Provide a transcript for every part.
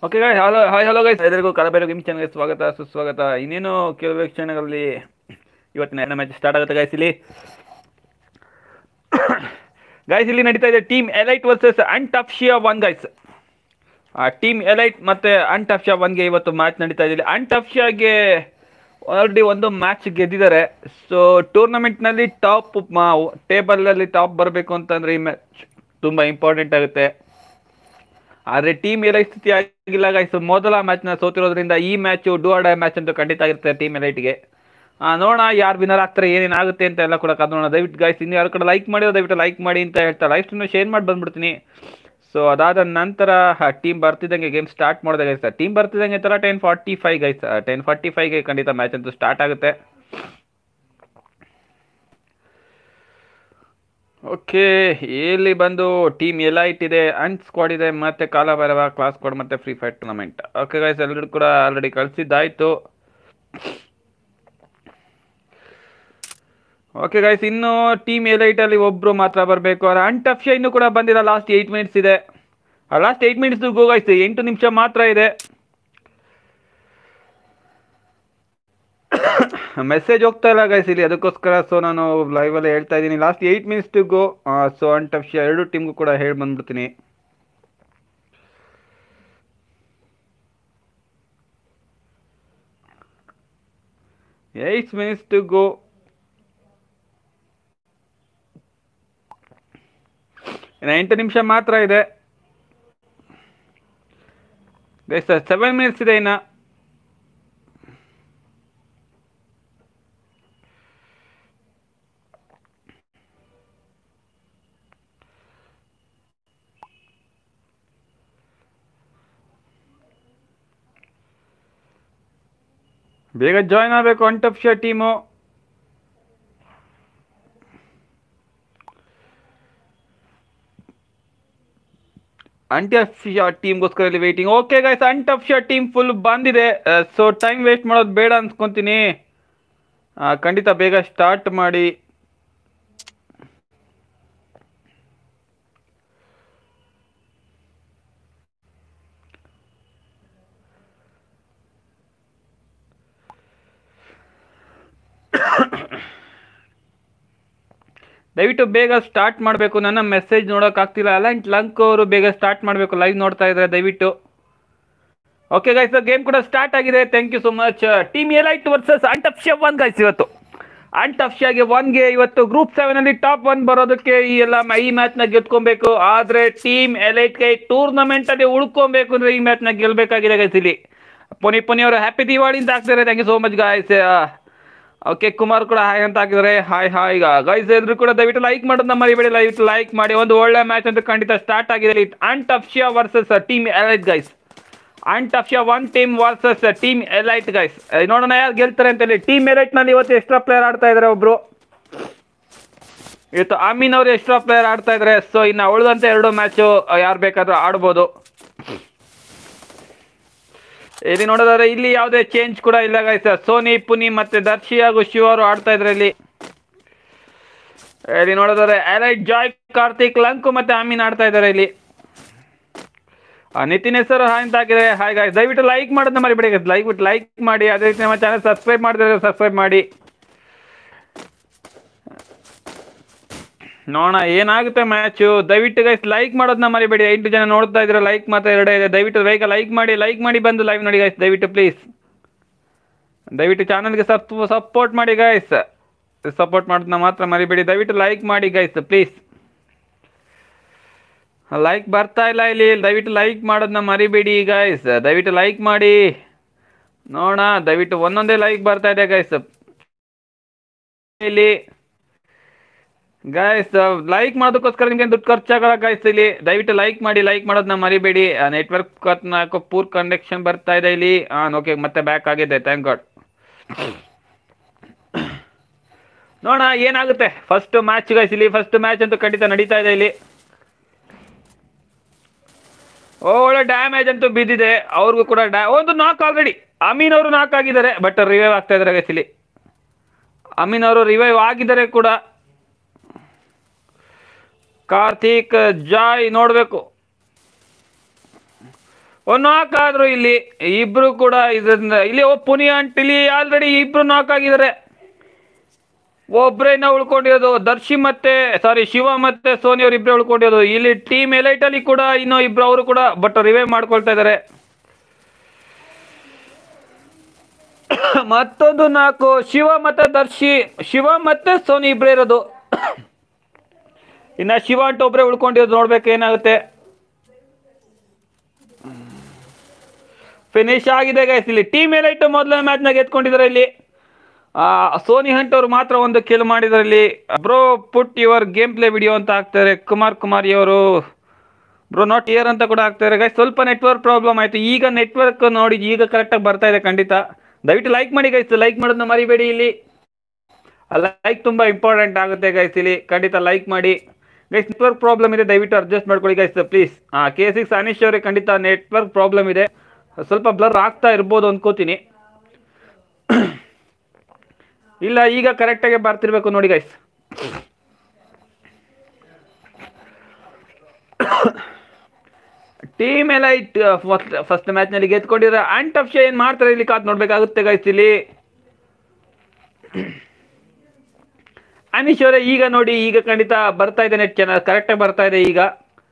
Okay guy hello hi hello guys ಎಲ್ಲರಿಗೂ ಕಲಬೇರು game ಚಾನಲ್ಗೆ ಸ್ವಾಗತ ಸುಸ್ವಾಗತ ಇನ್ನೇನು ಕೆಲವೇ ಕ್ಷಣಗಳಲ್ಲಿ ಇವತ್ತಿನ ಎರಡು ಮ್ಯಾಚ್ ಸ್ಟಾರ್ಟ್ ಆಗುತ್ತೆ ಗೈಸ್ ಇಲ್ಲಿ ಗೈಸ್ ಇಲ್ಲಿ ನಡೀತಾ ಇದೆ ಟೀಮ್ ಎಲೈಟ್ ವರ್ಸಸ್ ಅಂಟಫ್ಶಿಯಾ ಒನ್ ಗೈಸ್ ಟೀಮ್ ಎಲೈಟ್ ಮತ್ತೆ ಅಂಟಫ್ಶಿಯಾ ಒನ್ಗೆ ಇವತ್ತು ಮ್ಯಾಚ್ ನಡೀತಾ ಇದೆ ಅಂಟಫ್ಶಿಯಾಗೆ ಆಲ್ರೆಡಿ ಒಂದು ಮ್ಯಾಚ್ ಗೆದ್ದಿದ್ದಾರೆ ಸೊ ಟೂರ್ನಮೆಂಟ್ನಲ್ಲಿ ಟಾಪ್ ಟೇಬಲಲ್ಲಿ ಟಾಪ್ ಬರಬೇಕು ಅಂತಂದ್ರೆ ಈ ಮ್ಯಾಚ್ ತುಂಬ ಇಂಪಾರ್ಟೆಂಟ್ ಆಗುತ್ತೆ ಆದರೆ ಟೀಮ್ ಎಲ್ಲ ಸ್ಥಿತಿ ಆಗಿಲ್ಲ ಗೈಸ್ ಮೊದಲ ಮ್ಯಾಚ್ನ ಸೋತಿರೋದ್ರಿಂದ ಈ match do or die match ಅಂತೂ ಖಂಡಿತ ಆಗಿರುತ್ತೆ ಟೀಮ್ ಎಲೈಟ್ಗೆ ನೋಡೋಣ ಯಾರು ವಿನರ್ ಆಗ್ತಾರೆ ಏನೇನು ಆಗುತ್ತೆ ಅಂತ ಎಲ್ಲ ಕೂಡ ಕಾದೋಣ ದಯವಿಟ್ಟು ಗೈಸ್ ಇನ್ನು ಯಾರು ಕೂಡ ಲೈಕ್ ಮಾಡಿರೋ ದಯವಿಟ್ಟು ಲೈಕ್ ಮಾಡಿ ಅಂತ ಹೇಳ್ತಾ ಲೈಫ್ ಸ್ಟ್ರೀಮ್ನ ಶೇರ್ ಮಾಡಿ ಬಂದ್ಬಿಡ್ತೀನಿ ಸೊ ಅದಾದ ನಂತರ ಟೀಮ್ ಬರ್ತಿದ್ದಂಗೆ ಗೇಮ್ ಸ್ಟಾರ್ಟ್ ಮಾಡಿದೆ ಗೈಸ್ ಟೀಮ್ ಬರ್ತಿದ್ದಂಗೆ ಥರ ten forty five guys ten forty ಫೈವ್ಗೆ ಖಂಡಿತ ಮ್ಯಾಚ್ ಅಂತೂ ಸ್ಟಾರ್ಟ್ ಆಗುತ್ತೆ ಓಕೆ ಇಲ್ಲಿ ಬಂದು ಟೀಮ್ ಎಲೈಟ್ ಇದೆ ಅಂಟ್ ಸ್ಕ್ವಾಡ್ ಇದೆ ಮತ್ತೆ ಕಾಲಭೈರವ ಕ್ಲಾಸ್ ಸ್ಕ್ವಾಡ್ ಮತ್ತೆ free fire tournament okay guys ಎಲ್ಲರೂ ಕೂಡ ಆಲ್ರೆಡಿ ಕಳಿಸಿದ್ದಾಯ್ತು ಓಕೆ ಗೈಸ್ ಇನ್ನು ಟೀಮ್ ಎಲೈಟ್ ಅಲ್ಲಿ ಒಬ್ರು ಮಾತ್ರ ಬರಬೇಕು ಅವ್ರ ಅಂಟಫ್ಶ ಇನ್ನೂ ಕೂಡ ಬಂದಿಲ್ಲ ಲಾಸ್ಟ್ ಏಯ್ಟ್ ಮಿನಿಟ್ಸ್ ಇದೆ last eight minutes go guys ಎಂಟು ನಿಮಿಷ ಮಾತ್ರ ಇದೆ ಮೆಸೇಜ್ ಹೋಗ್ತಾ ಇಲ್ಲ ಗೈಸ್ ಇಲ್ಲಿ ಅದಕ್ಕೋಸ್ಕರ ಸೊ ನಾನು ಲೈವಲ್ಲಿ ಹೇಳ್ತಾ ಇದ್ದೀನಿ last eight minutes to go so ಅಂಟಫ್ಶ ಎರಡು ಟೀಮ್ಗೂ ಕೂಡ ಹೇಳಿ ಬಂದ್ಬಿಡ್ತೀನಿ ಏಯ್ಟ್ ಮಿನಿಟ್ಸ್ ಟು ಗೋ ಇನ್ನು ಎಂಟು ನಿಮಿಷ ಮಾತ್ರ ಇದೆ ಗೈಸ್ ಸೆವೆನ್ ಮಿನಿಟ್ಸ್ ಇದೆ ಇನ್ನು ಬೇಗ ಜಾಯ್ನ್ ಆಗಬೇಕು ಅಂಟಫ್ಶ ಟೀಮು ಅಂಟಫ್ಶ ಟೀಮ್ಗೋಸ್ಕರ ಇಲ್ಲಿ ವೇಟಿಂಗ್ ಓಕೆ ಗೈಸ್ ಅಂಟಫ್ಶ ಟೀಮ್ ಫುಲ್ ಬಂದಿದೆ ಸೊ ಟೈಮ್ ವೇಸ್ಟ್ ಮಾಡೋದು ಬೇಡ ಅನ್ಸ್ಕೊತೀನಿ ಆ, ಖಂಡಿತ ಬೇಗ ಸ್ಟಾರ್ಟ್ ಮಾಡಿ ದಯವಿಟ್ಟು ಬೇಗ ಸ್ಟಾರ್ಟ್ ಮಾಡಬೇಕು ನನ್ನ ಮೆಸೇಜ್ ನೋಡೋಕ್ಕಾಗ್ತಿಲ್ಲ ಅಲಂಟ್ ಲಂಕ್ ಅವರು ಬೇಗ ಸ್ಟಾರ್ಟ್ ಮಾಡಬೇಕು ಲೈವ್ ನೋಡ್ತಾ ಇದ್ದಾರೆ ದಯವಿಟ್ಟು ಓಕೆ ಗೈಸ್ ಗೇಮ್ ಕೂಡ ಸ್ಟಾರ್ಟ್ ಆಗಿದೆ thank you so much team elite versus ಅಂಟಫ್ಶ ಒನ್ ಗೈಸ್ ಇವತ್ತು ಅಂಟಫ್ಶಾಗೆ ಒನ್ಗೆ ಇವತ್ತು ಗ್ರೂಪ್ ಸೆವೆನ್ ಅಲ್ಲಿ ಟಾಪ್ ಒನ್ ಬರೋದಕ್ಕೆ ಈ ಎಲ್ಲ ಮ- ಈ ಮ್ಯಾಚ್ ನ ಗೆದ್ಕೊಬೇಕು ಆದ್ರೆ ಟೀಮ್ ಎಲೈಟ್ಗೆ ಟೂರ್ನಮೆಂಟ್ ಅಲ್ಲಿ ಉಳ್ಕೊಬೇಕು ಅಂದ್ರೆ ಈ ಮ್ಯಾಚ್ ನ ಗೆಲ್ಬೇಕಾಗಿದೆ ಗೈಸ್ ಇಲ್ಲಿ ಪೊನಿ ಪೊನಿ ಅವರು ಹ್ಯಾಪಿ ದಿವಾಳಿ ಅಂತ ಆಗ್ತಾರೆ thank you so much guys okay Kumar ಕೂಡ ಹಾಯ್ ಅಂತ ಹಾಕಿದ್ದಾರೆ ಹಾಯ್ ಹಾಯ್ ಗೈಸ್ ಎಲ್ರು ಕೂಡ ದಯವಿಟ್ಟು ಲೈಕ್ ಮಾಡೋದನ್ನ ಮರಿಬೇಡಿ ದಯವಿಟ್ಟು ಲೈಕ್ ಮಾಡಿ ಒಂದು ಒಳ್ಳೆ ಮ್ಯಾಚ್ ಅಂತ ಖಂಡಿತ ಸ್ಟಾರ್ಟ್ ಆಗಿದೆ ಅಂಟಫ್ಶಿಯಾ ವರ್ಸಸ್ ಟೀಮ್ ಎಲೈಟ್ ಗೈಸ್ ಅಂಟಫ್ಶಿಯಾ one team versus team elite guys ನೋಡೋಣ ಯಾರು ಗೆಲ್ತಾರೆ ಅಂತ ಹೇಳಿ ಟೀಮ್ ಎಲೈಟ್ ನಲ್ಲಿ ಇವತ್ತು ಎಕ್ಸ್ಟ್ರಾ ಪ್ಲೇಯರ್ ಆಡ್ತಾ ಇದ್ದಾರೆ ಒಬ್ರು ಇವತ್ತು ಅಮೀನ್ ಅವರು ಎಕ್ಸ್ಟ್ರಾ ಪ್ಲೇಯರ್ ಆಡ್ತಾ ಇದ್ದಾರೆ ಸೊ ಇನ್ನು ಉಳಿದಂತೆ ಎರಡು ಮ್ಯಾಚು ಯಾರು ಬೇಕಾದ್ರೂ ಆಡ್ಬೋದು ಇಲ್ಲಿ ನೋಡೋದಾದ್ರೆ ಇಲ್ಲಿ ಯಾವುದೇ ಚೇಂಜ್ ಕೂಡ ಇಲ್ಲ ಗೈಸ್ ಸೋನಿ ಪುನಿ ಮತ್ತೆ ದರ್ಶಿ ಹಾಗೂ ಶಿವ ಅವರು ಆಡ್ತಾ ಇದ್ರೆ ಇಲ್ಲಿ ಇಲ್ಲಿ ನೋಡೋದಾದ್ರೆ ಎಲೈಟ್ ಜಾಯ್ ಕಾರ್ತಿಕ್ ಲಂಕು ಮತ್ತೆ ಅಮೀನ್ ಆಡ್ತಾ ಇದ್ದಾರೆ ಇಲ್ಲಿ ಆ, ನಿತಿನ್ ಹೆಸರು ಹಾಯ್ ಅಂತ ಹಾಕಿದ್ರೆ ಹಾಯ್ ಗಾಯ್ಸ್ ದಯವಿಟ್ಟು ಲೈಕ್ ಮಾಡೋದನ್ನ ಮರಿಬೇಡಿ guys. ಲೈಕ್ ಬಿಟ್ಟು ಲೈಕ್ ಮಾಡಿ ಅದೇ ರೀತಿ ನಮ್ಮ ಚಾನಲ್ ಸಬ್ಸ್ಕ್ರೈಬ್ ಮಾಡಿದ್ರೆ ಸಬ್ಸ್ಕ್ರೈಬ್ ಮಾಡಿ ನೋಡೋಣ ಏನಾಗುತ್ತೆ ಮ್ಯಾಚು ದಯವಿಟ್ಟು ಗೈಸ್ ಲೈಕ್ ಮಾಡೋದನ್ನ ಮರಿಬೇಡಿ ಎಂಟು ಜನ ನೋಡ್ತಾ ಇದ್ರೆ ಲೈಕ್ ಮಾತ್ರ ಎರಡೇ ಇದೆ ದಯವಿಟ್ಟು ಬೇಗ ಲೈಕ್ ಮಾಡಿ ಲೈಕ್ ಮಾಡಿ ಬಂದು ಲೈವ್ ನೋಡಿ ಗೈಸ್ ದಯವಿಟ್ಟು ಪ್ಲೀಸ್ ದಯವಿಟ್ಟು ಚಾನಲ್ಗೆ ಸಪ್ ಸಪೋರ್ಟ್ ಮಾಡಿ ಗೈಸ್ ಸಪೋರ್ಟ್ ಮಾಡೋದನ್ನ ಮಾತ್ರ ಮರಿಬೇಡಿ ದಯವಿಟ್ಟು ಲೈಕ್ ಮಾಡಿ ಗೈಸ್ ಪ್ಲೀಸ್ ಲೈಕ್ ಬರ್ತಾ ಇಲ್ಲ ಇಲ್ಲಿ ದಯವಿಟ್ಟು ಲೈಕ್ ಮಾಡೋದನ್ನ ಮರಿಬೇಡಿ ಗೈಸ್ ದಯವಿಟ್ಟು ಲೈಕ್ ಮಾಡಿ ನೋಡೋಣ ದಯವಿಟ್ಟು ಒಂದೊಂದೇ ಲೈಕ್ ಬರ್ತಾ ಇದೆ ಗೈಸ್ ಇಲ್ಲಿ ಗೈಸ್ ಲೈಕ್ ಮಾಡೋದಕ್ಕೋಸ್ಕರ ನಿಮ್ಗೆ ದುಡ್ಡು ಖರ್ಚಾಗಲ್ಲ ಗೈಸ್ ಇಲ್ಲಿ ದಯವಿಟ್ಟು ಲೈಕ್ ಮಾಡಿ ಲೈಕ್ ಮಾಡೋದನ್ನ ಮರಿಬೇಡಿ ನೆಟ್ವರ್ಕ್ ಯಾಕೋ ಪೂರ್ ಕನೆಕ್ಷನ್ ಬರ್ತಾ ಇದೆ ಇಲ್ಲಿ ಹಾಂ ಓಕೆ ಮತ್ತೆ ಬ್ಯಾಕ್ ಆಗಿದೆ ಥ್ಯಾಂಕ್ ಗಾಡ್ ನೋಡೋಣ ಏನಾಗುತ್ತೆ ಫಸ್ಟ್ ಮ್ಯಾಚ್ ಗೈಸ್ ಇಲ್ಲಿ ಫಸ್ಟ್ ಮ್ಯಾಚ್ ಅಂತೂ ಖಂಡಿತ ನಡೀತಾ ಇದೆ ಇಲ್ಲಿ ಓ, ಒಳ್ಳೆ ಡ್ಯಾಮೇಜ್ ಅಂತೂ ಬಿದ್ದಿದೆ ಅವ್ರಿಗೂ ಕೂಡ ಡ್ಯಾ ಒಂದು ನಾಕ್ ಆಲ್ರೆಡಿ ಅಮೀನ್ ಅವರು ನಾಕ್ ಆಗಿದ್ದಾರೆ ಬಟ್ ರಿವೈವ್ ಆಗ್ತಾ ಇದ್ದಾರೆ ಗೈಸ್ ಇಲ್ಲಿ ಅಮೀನ್ ಅವರು ರಿವೈವ್ ಆಗಿದ್ದಾರೆ ಕೂಡ ಕಾರ್ತಿಕ್ ಜಾಯ್ ನೋಡಬೇಕು ನಾಕ್ ಆದ್ರು ಇಲ್ಲಿ ಇಬ್ರು ಕೂಡ ಇದರಿಂದ ಇಲ್ಲಿ ಓ ಪುನಿಯಂಟ್ ಇಲ್ಲಿ ಆಲ್ರೆಡಿ ಇಬ್ರು ನಾಕ್ ಆಗಿದ್ದಾರೆ ಒಬ್ರೇನ ಉಳ್ಕೊಂಡಿರೋದು ದರ್ಶಿ ಮತ್ತೆ ಸಾರಿ ಶಿವ ಮತ್ತೆ ಸೋನಿ ಅವ್ರು ಇಬ್ರೇ ಉಳ್ಕೊಂಡಿರೋದು ಇಲ್ಲಿ ಟೀಮ್ ಎಲೈಟ್ ಅಲ್ಲಿ ಕೂಡ ಇನ್ನೂ ಇಬ್ರು ಅವರು ಕೂಡ ಬಟ್ ರಿವೈವ್ ಮಾಡ್ಕೊಳ್ತಾ ಇದ್ದಾರೆ ಮತ್ತೊಂದು ನಾಲ್ಕು ಶಿವ ಮತ್ತೆ ದರ್ಶಿ ಶಿವ ಮತ್ತೆ ಸೋನಿ ಇಬ್ರೇ ಇರೋದು ಇನ್ನ ಶಿವ ಅಂತ ಒಬ್ರೇ ಉಳ್ಕೊಂಡಿರೋದು ನೋಡ್ಬೇಕು ಏನಾಗುತ್ತೆ ಫಿನಿಶ್ ಆಗಿದೆ ಗೈಸ್ ಇಲ್ಲಿ ಟೀಮ್ ಎಲೈಟ್ ಮೊದಲನೇ ಮ್ಯಾಚ್ನಾಗ ಎತ್ಕೊಂಡಿದ್ದಾರೆ ಇಲ್ಲಿ ಆ, ಸೋನಿ ಹಂಟ್ ಅವರು ಮಾತ್ರ ಒಂದು ಕಿಲ್ ಮಾಡಿದ್ದಾರೆ ಇಲ್ಲಿ bro put your game play video ಅಂತ ಹಾಕ್ತಾರೆ ಕುಮಾರ್ ಕುಮಾರಿ ಅವರು ಬ್ರೋ ನಾಟ್ ಇಯರ್ ಅಂತ ಕೂಡ ಹಾಕ್ತಾರೆ ಗೈಸ್ ಸ್ವಲ್ಪ ನೆಟ್ವರ್ಕ್ ಪ್ರಾಬ್ಲಮ್ ಆಯಿತು ಈಗ ನೆಟ್ವರ್ಕ್ ನೋಡಿ ಈಗ ಕರೆಕ್ಟಾಗಿ ಬರ್ತಾ ಇದೆ ಖಂಡಿತ ದಯವಿಟ್ಟು ಲೈಕ್ ಮಾಡಿ ಗೈಸ್ ಲೈಕ್ ಮಾಡೋದನ್ನ ಮರಿಬೇಡಿ ಇಲ್ಲಿ ಲೈಕ್ ತುಂಬ ಇಂಪಾರ್ಟೆಂಟ್ ಆಗುತ್ತೆ ಗೈಸ್ ಇಲ್ಲಿ ಖಂಡಿತ ಲೈಕ್ ಮಾಡಿ ಗೈಸ್ ನೆಟ್ವರ್ಕ್ ಪ್ರಾಬ್ಲಮ್ ಇದೆ ದಯವಿಟ್ಟು ಅಡ್ಜಸ್ಟ್ ಮಾಡ್ಕೊಳ್ಳಿ ಗೈಸ್ ಪ್ಲೀಸ್ ಹಾಂ ಕೆ ಸಿಕ್ಸ್ ಅನೀಶ್ ಅವರಿಗೆ ಖಂಡಿತ ನೆಟ್ವರ್ಕ್ ಪ್ರಾಬ್ಲಮ್ ಇದೆ ಸ್ವಲ್ಪ ಬ್ಲರ್ ಆಗ್ತಾ ಇರ್ಬೋದು ಅನ್ಕೋತೀನಿ ಇಲ್ಲ ಈಗ ಕರೆಕ್ಟಾಗಿ ಬರ್ತಿರ್ಬೇಕು ನೋಡಿ ಗೈಸ್ ಟೀಮ್ ಎಲ್ಲ ಇಟ್ ಫಸ್ಟ್ ಮ್ಯಾಚ್ನಲ್ಲಿ ಗೆದ್ಕೊಂಡಿದ್ರೆ ಅಂಡ್ ಅಫ್ಶೆ ಏನು ಮಾಡ್ತಾರೆ ಇಲ್ಲಿ ಕಾದ್ ನೋಡ್ಬೇಕಾಗುತ್ತೆ ಗೈಸ್ ಇಲ್ಲಿ ಅನೀಶ್ ಅವರೇ ಈಗ ನೋಡಿ ಈಗ ಖಂಡಿತ ಬರ್ತಾ ಇದೆ ನೆಟ್ ಚೆನ್ನಾಗಿ ಕರೆಕ್ಟಾಗಿ ಬರ್ತಾ ಇದೆ ಈಗ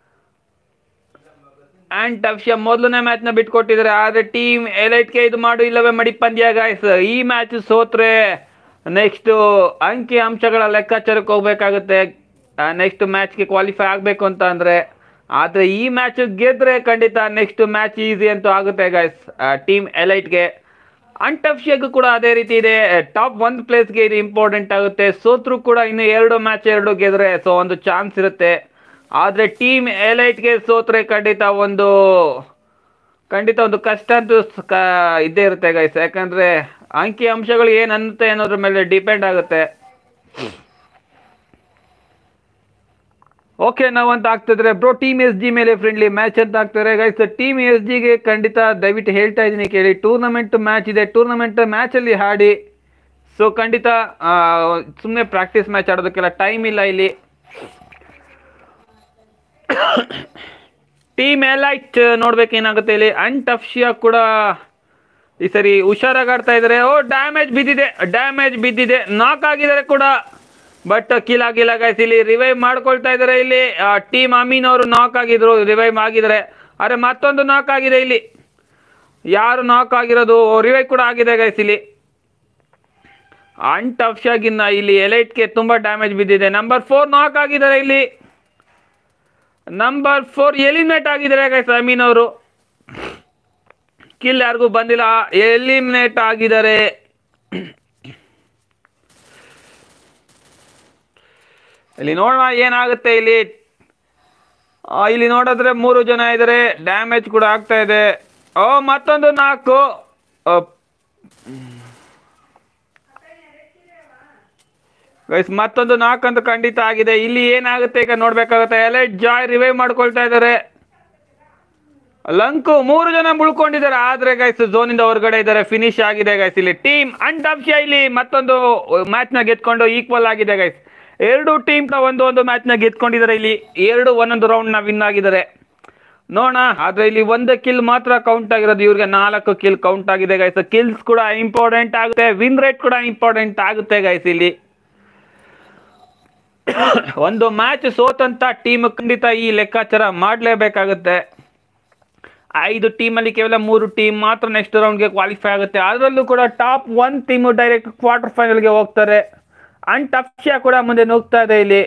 ಅಂಡ್ ಟಫ್ಶ ಮೊದಲನೇ ಮ್ಯಾಚ್ನ ಬಿಟ್ಕೊಟ್ಟಿದ್ದಾರೆ ಆದರೆ ಟೀಮ್ ಎಲೈಟ್ಗೆ ಇದು ಮಾಡು ಇಲ್ಲವೇ ಮಡಿ ಪಂದ್ಯ ಗಾಯ್ಸ್ ಈ ಮ್ಯಾಚ್ ಸೋತ್ರೆ ನೆಕ್ಸ್ಟ್ ಅಂಕಿ ಅಂಶಗಳ ಲೆಕ್ಕಾಚಾರಕ್ಕೆ ಹೋಗ್ಬೇಕಾಗುತ್ತೆ ನೆಕ್ಸ್ಟ್ ಮ್ಯಾಚ್ಗೆ ಕ್ವಾಲಿಫೈ ಆಗಬೇಕು ಅಂತ ಅಂದರೆ ಆದರೆ ಈ ಮ್ಯಾಚ್ ಗೆದ್ರೆ ಖಂಡಿತ ನೆಕ್ಸ್ಟ್ ಮ್ಯಾಚ್ ಈಸಿ ಅಂತೂ ಆಗುತ್ತೆ ಗಾಯ್ಸ್ ಟೀಮ್ ಎಲೈಟ್ಗೆ ಅಂಟಫ್ಶಿಯಾಗೂ ಕೂಡ ಅದೇ ರೀತಿ ಇದೆ ಟಾಪ್ ಒಂದು ಪ್ಲೇಸ್ಗೆ ಇದು ಇಂಪಾರ್ಟೆಂಟ್ ಆಗುತ್ತೆ ಸೋತ್ರು ಕೂಡ ಇನ್ನು ಎರಡು ಮ್ಯಾಚ್ ಎರಡು ಗೆದ್ರೆ ಸೊ ಒಂದು ಚಾನ್ಸ್ ಇರುತ್ತೆ ಆದರೆ ಟೀಮ್ ಎಲೈಟ್ಗೆ ಸೋತ್ರೆ ಖಂಡಿತ ಒಂದು ಖಂಡಿತ ಒಂದು ಕಷ್ಟ ಅಂತೂ ಸ- ಕ- ಇದ್ದೇ ಇರುತ್ತೆ ಗೈಸ್ ಯಾಕಂದರೆ ಅಂಕಿ ಅಂಶಗಳು ಏನು ಅನ್ನುತ್ತೆ ಅನ್ನೋದ್ರ ಮೇಲೆ ಡಿಪೆಂಡ್ ಆಗುತ್ತೆ ಓಕೆ ನಾವಂತ ಆಗ್ತಿದ್ರೆ ಬ್ರೋ ಟೀಮ್ ಎಸ್ ಜಿ ಮೇಲೆ ಫ್ರೆಂಡ್ಲಿ ಮ್ಯಾಚ್ ಅಂತ ಆಗ್ತಾರೆ ಗೈಸ್ ಟೀಮ್ ಎಸ್ ಜಿಗೆ ಖಂಡಿತ ದಯವಿಟ್ಟು ಹೇಳ್ತಾ ಇದ್ದೀನಿ ಕೇಳಿ ಟೂರ್ನಮೆಂಟ್ ಮ್ಯಾಚ್ ಇದೆ ಟೂರ್ನಮೆಂಟ್ ಮ್ಯಾಚಲ್ಲಿ ಹಾಡಿ ಸೊ ಖಂಡಿತ ಸುಮ್ಮನೆ ಪ್ರಾಕ್ಟೀಸ್ ಮ್ಯಾಚ್ ಆಡೋದಕ್ಕೆಲ್ಲ ಟೈಮ್ ಇಲ್ಲ ಇಲ್ಲಿ ಟೀಮ್ ಎಲೈಟ್ ನೋಡ್ಬೇಕೇನಾಗುತ್ತೆ ಇಲ್ಲಿ ಅಂಡ್ ಟಫ್ಶಿಯಾ ಕೂಡ ಈ ಸರಿ ಹುಷಾರಾಗಿ ಆಡ್ತಾ ಇದ್ದಾರೆ ಓ ಡ್ಯಾಮೇಜ್ ಬಿದ್ದಿದೆ ಡ್ಯಾಮೇಜ್ ಬಿದ್ದಿದೆ ನಾಕ್ ಆಗಿದ್ದಾರೆ ಕೂಡ ಬಟ್ ಕಿಲ್ ಆಗಿಲ್ಲ ಗೈಸ್ ಇಲ್ಲಿ ರಿವೈವ್ ಮಾಡ್ಕೊಳ್ತಾ ಇದ್ದಾರೆ ಇಲ್ಲಿ ಟೀಮ್ ಅಮೀನ್ ಅವರು ನಾಕ್ ಆಗಿದ್ರು ರಿವೈವ್ ಆಗಿದ್ದಾರೆ ಅರೆ ಮತ್ತೊಂದು ನಾಕ್ ಆಗಿದೆ ಇಲ್ಲಿ ಯಾರು ನಾಕ್ ಆಗಿರೋದು ರಿವೈವ್ ಕೂಡ ಆಗಿದೆ ಗೈಸ್ ಇಲ್ಲಿ ಅಂಡ್ ಟಫ್ಶಾಗಿನ್ನ ಇಲ್ಲಿ ಎಲೈಟ್ಗೆ ತುಂಬ ಡ್ಯಾಮೇಜ್ ಬಿದ್ದಿದೆ ನಂಬರ್ ಫೋರ್ ನಾಕ್ ಆಗಿದ್ದಾರೆ ಇಲ್ಲಿ ನಂಬರ್ ಫೋರ್ ಎಲಿಮಿನೇಟ್ ಆಗಿದ್ದಾರೆ ಗೈಸ್ ಅಮೀನ್ ಅವರು ಕಿಲ್ ಯಾರಿಗೂ ಬಂದಿಲ್ಲ ಎಲಿಮಿನೇಟ್ ಆಗಿದ್ದಾರೆ ಇಲ್ಲಿ ನೋಡೋಣ ಏನಾಗುತ್ತೆ ಇಲ್ಲಿ ಆ, ಇಲ್ಲಿ ನೋಡಿದ್ರೆ ಮೂರು ಜನ ಇದ್ದಾರೆ ಡ್ಯಾಮೇಜ್ ಕೂಡ ಆಗ್ತಾ ಇದೆ ಓ ಮತ್ತೊಂದು ನಾಲ್ಕು ಗೈಸ್ ಮತ್ತೊಂದು ನಾಲ್ಕು ಅಂತ ಖಂಡಿತ ಆಗಿದೆ ಇಲ್ಲಿ ಏನಾಗುತ್ತೆ ಈಗ ನೋಡ್ಬೇಕಾಗುತ್ತೆ ಎಲೈಟ್ ಜಾಯ್ ರಿವೈವ್ ಮಾಡ್ಕೊಳ್ತಾ ಇದ್ದಾರೆ ಲಂಕು ಮೂರು ಜನ ಮುಳ್ಕೊಂಡಿದ್ದಾರೆ ಆದ್ರೆ ಗೈಸ್ ಝೋನಿಂದ ಹೊರಗಡೆ ಇದ್ದಾರೆ ಫಿನಿಶ್ ಆಗಿದೆ ಗೈಸ್ ಇಲ್ಲಿ ಟೀಮ್ ಅಂಡ್ ಅಫ್ಶಾ ಇಲ್ಲಿ ಮತ್ತೊಂದು ಮ್ಯಾಚ್ ನ ಗೆದ್ಕೊಂಡು ಈಕ್ವಲ್ ಆಗಿದೆ ಗೈಸ್ ಎರಡು ಟೀಮ್ ಒಂದು ಒಂದು ಮ್ಯಾಚ್ ನ ಗೆದ್ಕೊಂಡಿದ್ದಾರೆ ಇಲ್ಲಿ ಎರಡು ಒಂದೊಂದು ರೌಂಡ್ ನ ವಿನ್ ಆಗಿದ್ದಾರೆ ನೋಡೋಣ ಆದ್ರೆ ಇಲ್ಲಿ ಒಂದು ಕಿಲ್ ಮಾತ್ರ ಕೌಂಟ್ ಆಗಿರೋದು ಇವ್ರಿಗೆ ನಾಲ್ಕು ಕಿಲ್ ಕೌಂಟ್ ಆಗಿದೆ ಗೈಸ್ ಕಿಲ್ಸ್ ಕೂಡ ಇಂಪಾರ್ಟೆಂಟ್ ಆಗುತ್ತೆ ವಿನ್ ರೇಟ್ ಕೂಡ ಇಂಪಾರ್ಟೆಂಟ್ ಆಗುತ್ತೆ ಗೈಸ್ ಇಲ್ಲಿ ಒಂದು ಮ್ಯಾಚ್ ಸೋತಂತ ಟೀಮ್ ಖಂಡಿತ ಈ ಲೆಕ್ಕಾಚಾರ ಮಾಡಲೇಬೇಕಾಗುತ್ತೆ ಐದು ಟೀಮಲ್ಲಿ ಕೇವಲ ಮೂರು ಟೀಮ್ ಮಾತ್ರ ನೆಕ್ಸ್ಟ್ ರೌಂಡ್ಗೆ ಕ್ವಾಲಿಫೈ ಆಗುತ್ತೆ ಅದರಲ್ಲೂ ಕೂಡ top one team direct quarter ಫೈನಲ್ಗೆ ಹೋಗ್ತಾರೆ ಅಂಡ್ ಟಫ್ಶಾ ಕೂಡ ಮುಂದೆ ನುಗ್ತಾ ಇದೆ ಇಲ್ಲಿ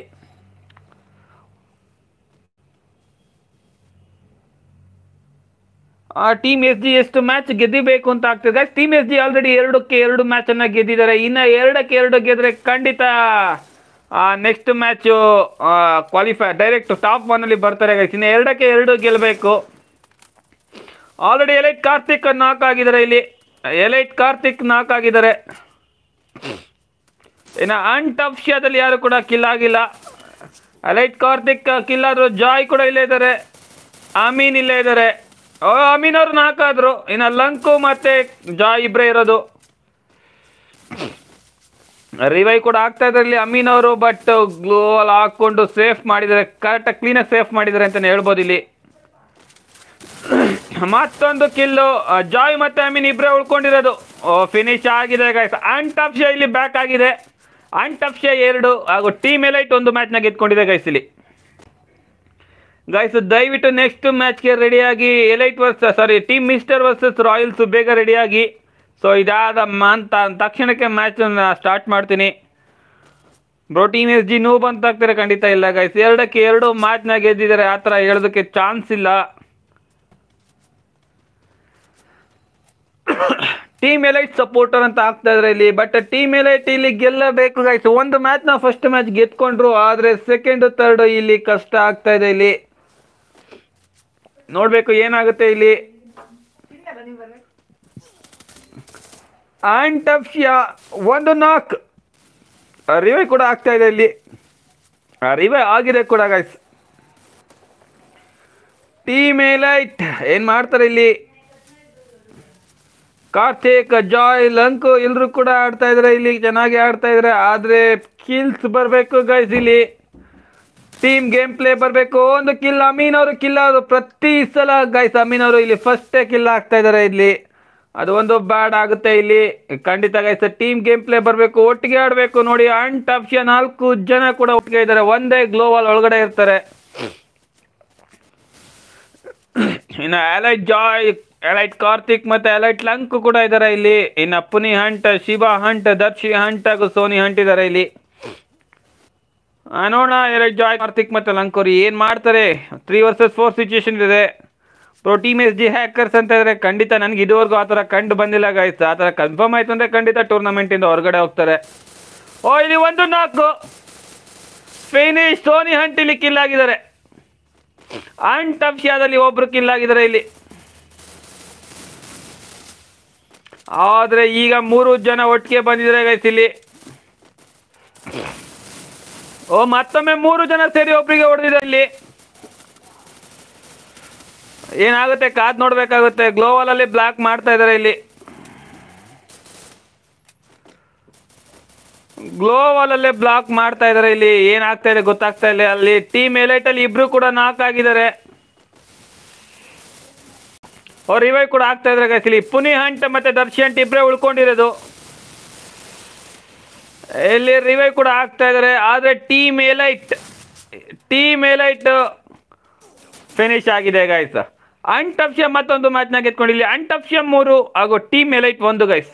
ಆ ಟೀಮ್ ಎಸ್ ಜಿ ಎಷ್ಟು ಮ್ಯಾಚ್ ಗೆದ್ದಿಬೇಕು ಅಂತ ಆಗ್ತದೆ ಟೀಮ್ ಎಸ್ ಜಿ ಆಲ್ರೆಡಿ ಎರಡಕ್ಕೆ ಎರಡು ಮ್ಯಾಚ್ ಅನ್ನ ಗೆದ್ದಿದ್ದಾರೆ ಇನ್ನು ಎರಡಕ್ಕೆ ಎರಡು ಗೆದ್ರೆ ಖಂಡಿತ next match qualify direct top one ಅಲ್ಲಿ ಬರ್ತಾರೆ guys. ಇನ್ನು ಎರಡಕ್ಕೆ ಎರಡು ಗೆಲ್ಲಬೇಕು ಆಲ್ರೆಡಿ ಎಲೈಟ್ ಕಾರ್ತಿಕ್ ನಾಕ್ ಆಗಿದ್ದಾರೆ ಇಲ್ಲಿ ಎಲೈಟ್ ಕಾರ್ತಿಕ್ ನಾಕ್ ಆಗಿದ್ದಾರೆ ಇನ್ನು ಅನ್ ಟಫ್ ಶಾದಲ್ಲಿ ಯಾರು ಕೂಡ ಕಿಲ್ ಆಗಿಲ್ಲ ಎಲೈಟ್ ಕಾರ್ತಿಕ್ ಕಿಲ್ ಆದ್ರು ಜಾಯ್ ಕೂಡ ಇಲ್ಲೇ ಇದ್ದಾರೆ ಅಮೀನ್ ಇಲ್ಲೇ ಇದ್ದಾರೆ ಓ ಅಮೀನ್ ಅವ್ರು ನಾಕ್ ಆದ್ರು ಇನ್ನು ಲಂಕು ಮತ್ತೆ ಜಾಯ್ ಇಬ್ಬರೇ ಇರೋದು ರಿವೈ ಕೂಡ ಆಗ್ತಾ ಇದ್ದಾರೆ ಇಲ್ಲಿ ಅಮೀನ್ ಅವರು ಬಟ್ ಗ್ಲೋವಲ್ ಹಾಕೊಂಡು ಸೇಫ್ ಮಾಡಿದ್ದಾರೆ ಕರೆಕ್ಟಾಗಿ ಕ್ಲೀನಾಗಿ ಸೇಫ್ ಮಾಡಿದ್ದಾರೆ ಅಂತಲೇ ಹೇಳ್ಬೋದು ಇಲ್ಲಿ ಮತ್ತೊಂದು ಕಿಲ್ಲು ಜಾಯ್ ಮತ್ತೆ ಅಮೀನ್ ಇಬ್ಬರೇ ಉಳ್ಕೊಂಡಿರೋದು ಫಿನಿಶ್ ಆಗಿದೆ ಗೈಸ್ ಅಂಟಫ್ ಶೇ ಇಲ್ಲಿ ಬ್ಯಾಕ್ ಆಗಿದೆ ಅಂಟಫ್ ಶೇ ಎರಡು ಹಾಗೂ ಟೀಮ್ ಎಲೈಟ್ ಒಂದು ಮ್ಯಾಚ್ನ ಗೆದ್ಕೊಂಡಿದೆ ಗೈಸ್ ಇಲ್ಲಿ ಗೈಸ್ ದಯವಿಟ್ಟು ನೆಕ್ಸ್ಟ್ ಮ್ಯಾಚ್ಗೆ ರೆಡಿಯಾಗಿ elite versus sorry team mister versus royals ಬೇಗ ರೆಡಿಯಾಗಿ ಸೊ ಇದಾದ ಅಂತ ತಕ್ಷಣಕ್ಕೆ ಮ್ಯಾಚ್ ಸ್ಟಾರ್ಟ್ ಮಾಡ್ತೀನಿ ಬ್ರೋ ಟೀಮ್ ಎಸ್ ಜಿ ನೋವು ಬಂತ ಆಗ್ತಾರೆ ಖಂಡಿತ ಇಲ್ಲ ಗೈಸ್ ಎರಡಕ್ಕೆ ಎರಡು ಮ್ಯಾಚ್ನ ಗೆದ್ದಿದ್ದಾರೆ ಆ ಥರ ಹೇಳೋದಕ್ಕೆ ಚಾನ್ಸ್ ಇಲ್ಲ ಟೀಮ್ ಎಲೈಟ್ ಸಪೋರ್ಟರ್ ಅಂತ ಆಗ್ತಾ ಇದ್ರೆ ಇಲ್ಲಿ ಬಟ್ ಟೀಮ್ ಎಲೈಟ್ ಇಲ್ಲಿ ಗೆಲ್ಲಬೇಕು ಗೈಸ್ ಒಂದು ಮ್ಯಾಚ್ನ ಫಸ್ಟ್ ಮ್ಯಾಚ್ ಗೆದ್ಕೊಂಡ್ರು ಆದರೆ ಸೆಕೆಂಡ್ ಥರ್ಡ್ ಇಲ್ಲಿ ಕಷ್ಟ ಆಗ್ತಾ ಇದೆ ಇಲ್ಲಿ ನೋಡ್ಬೇಕು ಏನಾಗುತ್ತೆ ಇಲ್ಲಿ ಆಂಟಫ್ಶಿಯಾ ಒಂದು ನಾಕ್ ರಿವೈ ಕೂಡ ಆಗ್ತಾ ಇದೆ ಇಲ್ಲಿ ರಿವೈ ಆಗಿದೆ ಕೂಡ ಗೈಸ್ ಟೀಮ್ ಎಲೈಟ್ ಏನ್ ಮಾಡ್ತಾರೆ ಇಲ್ಲಿ ಕಾರ್ತಿಕ್ ಜಾಯ್ ಲಂಕು ಎಲ್ಲರೂ ಕೂಡ ಆಡ್ತಾ ಇದ್ದಾರೆ ಇಲ್ಲಿ ಚೆನ್ನಾಗಿ ಆಡ್ತಾ ಇದ್ದಾರೆ ಆದರೆ ಕಿಲ್ಸ್ ಬರಬೇಕು ಗೈಸ್ ಇಲ್ಲಿ ಟೀಮ್ ಗೇಮ್ ಪ್ಲೇ ಬರಬೇಕು ಒಂದು ಕಿಲ್ ಅಮೀನ್ ಅವರು ಕಿಲ್ ಅವರು ಪ್ರತಿ ಸಲ ಗೈಸ್ ಅಮೀನ್ ಅವರು ಇಲ್ಲಿ ಫಸ್ಟೇ ಕಿಲ್ ಆಗ್ತಾ ಇದ್ದಾರೆ ಇಲ್ಲಿ ಅದು ಒಂದು ಬ್ಯಾಡ್ ಆಗುತ್ತೆ ಇಲ್ಲಿ ಖಂಡಿತ ಗೈಸ್ ಟೀಮ್ ಗೇಮ್ ಪ್ಲೇ ಬರಬೇಕು ಒಟ್ಟಿಗೆ ಆಡಬೇಕು ನೋಡಿ ಅಂಟ್ ಆಪ್ಷ ನಾಲ್ಕು ಜನ ಕೂಡ ಒಟ್ಟಿಗೆ ಇದ್ದಾರೆ ಒಂದೇ ಗ್ಲೋವಲ್ ಒಳಗಡೆ ಇರ್ತಾರೆ ಇನ್ನು ಅಲೈಟ್ ಜಾಯ್ ಅಲೈಟ್ ಕಾರ್ತಿಕ್ ಮತ್ತೆ ಅಲೈಟ್ ಲಂಕ್ ಕೂಡ ಇದ್ದಾರೆ ಇಲ್ಲಿ ಇನ್ನು Puni hunt Shiva hunt Darshi hunt ಹಾಗೂ ಸೋನಿ ಹಂಟ್ ಇದ್ದಾರೆ ಇಲ್ಲಿ ಆ, ನೋಡೋಣ ಎಲೈಟ್ ಜಾಯ್ ಕಾರ್ತಿಕ್ ಮತ್ತೆ ಲಂಕ್ ಅವ್ರು ಏನು ಮಾಡ್ತಾರೆ ತ್ರೀ ವರ್ಸಸ್ ಫೋರ್ ಸಿಚುಯೇಷನ್ ಇದೆ pro team S G hackers ಅಂತ ಇದ್ರೆ ಖಂಡಿತ ನನಗೆ ಇದುವರೆಗೂ ಆ ಥರ ಕಂಡು ಬಂದಿಲ್ಲ ಗಾಯ್ಸ್ ಆ ಥರ ಕನ್ಫರ್ಮ್ ಆಯ್ತು ಅಂದರೆ ಖಂಡಿತ ಟೂರ್ನಮೆಂಟಿಂದ ಹೊರಗಡೆ ಹೋಗ್ತಾರೆ ಓ ಇಲ್ಲಿ ಒಂದು ನಾಲ್ಕು ಫಿನಿಶ್ ಸೋನಿ ಹಂಟ್ ಇಲ್ಲಿ ಕಿಲ್ ಆಗಿದ್ದಾರೆ ಅಂಟ್ ಅಫ್ಶಿಯಾದಲ್ಲಿ ಒಬ್ರು ಕಿಲ್ ಆಗಿದ್ದಾರೆ ಇಲ್ಲಿ ಆದ್ರೆ ಈಗ ಮೂರು ಜನ ಒಟ್ಟಿಗೆ ಬಂದಿದ್ದಾರೆ ಗೈಸ್ ಇಲ್ಲಿ ಓ ಮತ್ತೊಮ್ಮೆ ಮೂರು ಜನ ಸೇರಿ ಒಬ್ರಿಗೆ ಹೊಡೆದಿದೆ ಇಲ್ಲಿ ಏನಾಗುತ್ತೆ ಕಾದ್ ನೋಡ್ಬೇಕಾಗುತ್ತೆ ಗ್ಲೋವಲ್ ಅಲ್ಲಿ ಬ್ಲಾಕ್ ಮಾಡ್ತಾ ಇದ್ದಾರೆ ಇಲ್ಲಿ ಗ್ಲೋವಲ್ ಅಲ್ಲೇ ಬ್ಲಾಕ್ ಮಾಡ್ತಾ ಇದ್ದಾರೆ ಇಲ್ಲಿ ಏನಾಗ್ತಾ ಇದೆ ಗೊತ್ತಾಗ್ತಾ ಇಲ್ಲ ಅಲ್ಲಿ ಟೀಮ್ ಎಲೈಟ್ ಅಲ್ಲಿ ಇಬ್ರು ಕೂಡ ನಾಕ್ ಆಗಿದ್ದಾರೆ ಅವ್ರು ರಿವೈ ಕೂಡ ಆಗ್ತಾ ಇದ್ದಾರೆ ಗೈಸ್ ಇಲ್ಲಿ ಪುನಿ ಹಂಟ್ ಮತ್ತೆ ದರ್ಶಿ ಹಂಟ್ ಇಬ್ಬರೇ ಉಳ್ಕೊಂಡಿರೋದು ಇಲ್ಲಿ ರಿವೈ ಕೂಡ ಆಗ್ತಾ ಇದ್ದಾರೆ ಆದ್ರೆ team elite team elite finish ಆಗಿದೆ ಗೈಸ್ ಅಂಟಪ್ಷ ಮತ್ತೊಂದು ಮ್ಯಾಚ್ನ ಗೆದ್ಕೊಂಡು ಇಲ್ಲಿ ಅಂಟಪ್ಷ ಮೂರು ಹಾಗೂ ಟೀಮ್ ಎಲೈಟ್ ಒಂದು ಗೈಸ್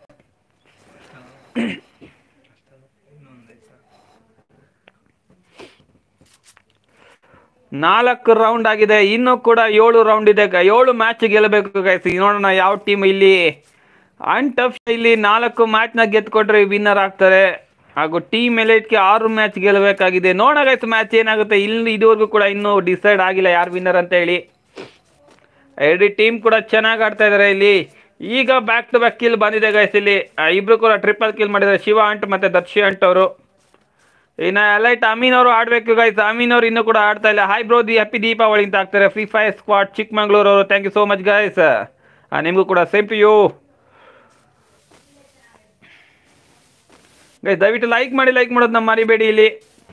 ನಾಲ್ಕು ರೌಂಡ್ ಆಗಿದೆ ಇನ್ನೂ ಕೂಡ ಏಳು ರೌಂಡ್ ಇದೆ ಗ- ಏಳು ಮ್ಯಾಚ್ ಗೆಲ್ಲಬೇಕು ಗೈಸ್ ನೋಡೋಣ ಯಾವ ಟೀಮ್ ಇಲ್ಲಿ ಅಂಟಫ್ ಇಲ್ಲಿ ನಾಲ್ಕು ಮ್ಯಾಚ್ನ ಗೆದ್ಕೊಂಡ್ರೆ ವಿನ್ನರ್ ಆಗ್ತಾರೆ ಹಾಗೂ ಟೀಮ್ ಎಲೈಟ್ಗೆ ಆರು ಮ್ಯಾಚ್ ಗೆಲ್ಲಬೇಕಾಗಿದೆ ನೋಡೋಣ ಗೈಸ್ ಮ್ಯಾಚ್ ಏನಾಗುತ್ತೆ ಇಲ್ಲಿ ಇದುವರೆಗೂ ಕೂಡ ಇನ್ನೂ ಡಿಸೈಡ್ ಆಗಿಲ್ಲ ಯಾರು ವಿನ್ನರ್ ಅಂತ ಹೇಳಿ ಎರಡು ಟೀಮ್ ಕೂಡ ಚೆನ್ನಾಗಿ ಆಡ್ತಾ ಇದ್ದಾರೆ ಇಲ್ಲಿ ಈಗ ಬ್ಯಾಕ್ ಟು ಬ್ಯಾಕ್ ಕಿಲ್ ಬಂದಿದೆ ಗೈಸ್ ಇಲ್ಲಿ ಆ, ಇಬ್ರು ಕೂಡ ಟ್ರಿಪಲ್ ಕಿಲ್ ಮಾಡಿದ್ದಾರೆ ಶಿವ ಅಂಟ್ ಮತ್ತೆ ದರ್ಶಿ ಅಂಟ್ ಅವರು ಇನ್ನು ಅಲೈಟ್ ಅಮೀನ್ ಅವರು ಆಡಬೇಕು ಗೈಸ್ ಅಮೀನ್ ಅವರು ಇನ್ನೂ ಕೂಡ ಆಡ್ತಾ ಇಲ್ಲ hi bro the happy Deepavali ಅಂತ ಆಗ್ತಾರೆ ಫ್ರೀ ಫೈರ್ ಸ್ಕ್ವಾಡ್ ಚಿಕ್ಕಮಂಗ್ಳೂರು ಅವರು thank you so much guys ನಿಮಗೂ ಕೂಡ ಸೇಮ್ ಟು ಯು ಗೈಸ್ ದಯವಿಟ್ಟು ಲೈಕ್ ಮಾಡಿ ಲೈಕ್ ಮಾಡೋದು ನಮ್ಮ ಮರಿಬೇಡಿ ಇಲ್ಲಿ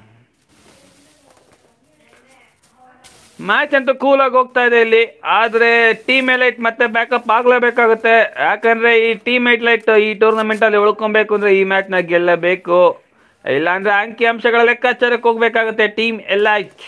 ಮ್ಯಾಚ್ ಅಂತೂ ಕೂಲ್ ಆಗಿ ಹೋಗ್ತಾ ಇದೆ ಇಲ್ಲಿ ಆದ್ರೆ ಟೀಮ್ ಎಲೈಟ್ ಮತ್ತೆ ಬ್ಯಾಕಪ್ ಆಗ್ಲೇಬೇಕಾಗುತ್ತೆ ಯಾಕಂದ್ರೆ ಈ ಟೀಮ್ ಲೈಟ್ ಈ ಟೂರ್ನಮೆಂಟ್ ಅಲ್ಲಿ ಉಳ್ಕೊಬೇಕು ಅಂದ್ರೆ ಈ ಮ್ಯಾಚ್ ನ ಗೆಲ್ಲಬೇಕು ಇಲ್ಲಾಂದ್ರೆ ಅಂಕಿ ಅಂಶಗಳ ಲೆಕ್ಕಾಚಾರಕ್ಕೆ ಹೋಗ್ಬೇಕಾಗುತ್ತೆ team elite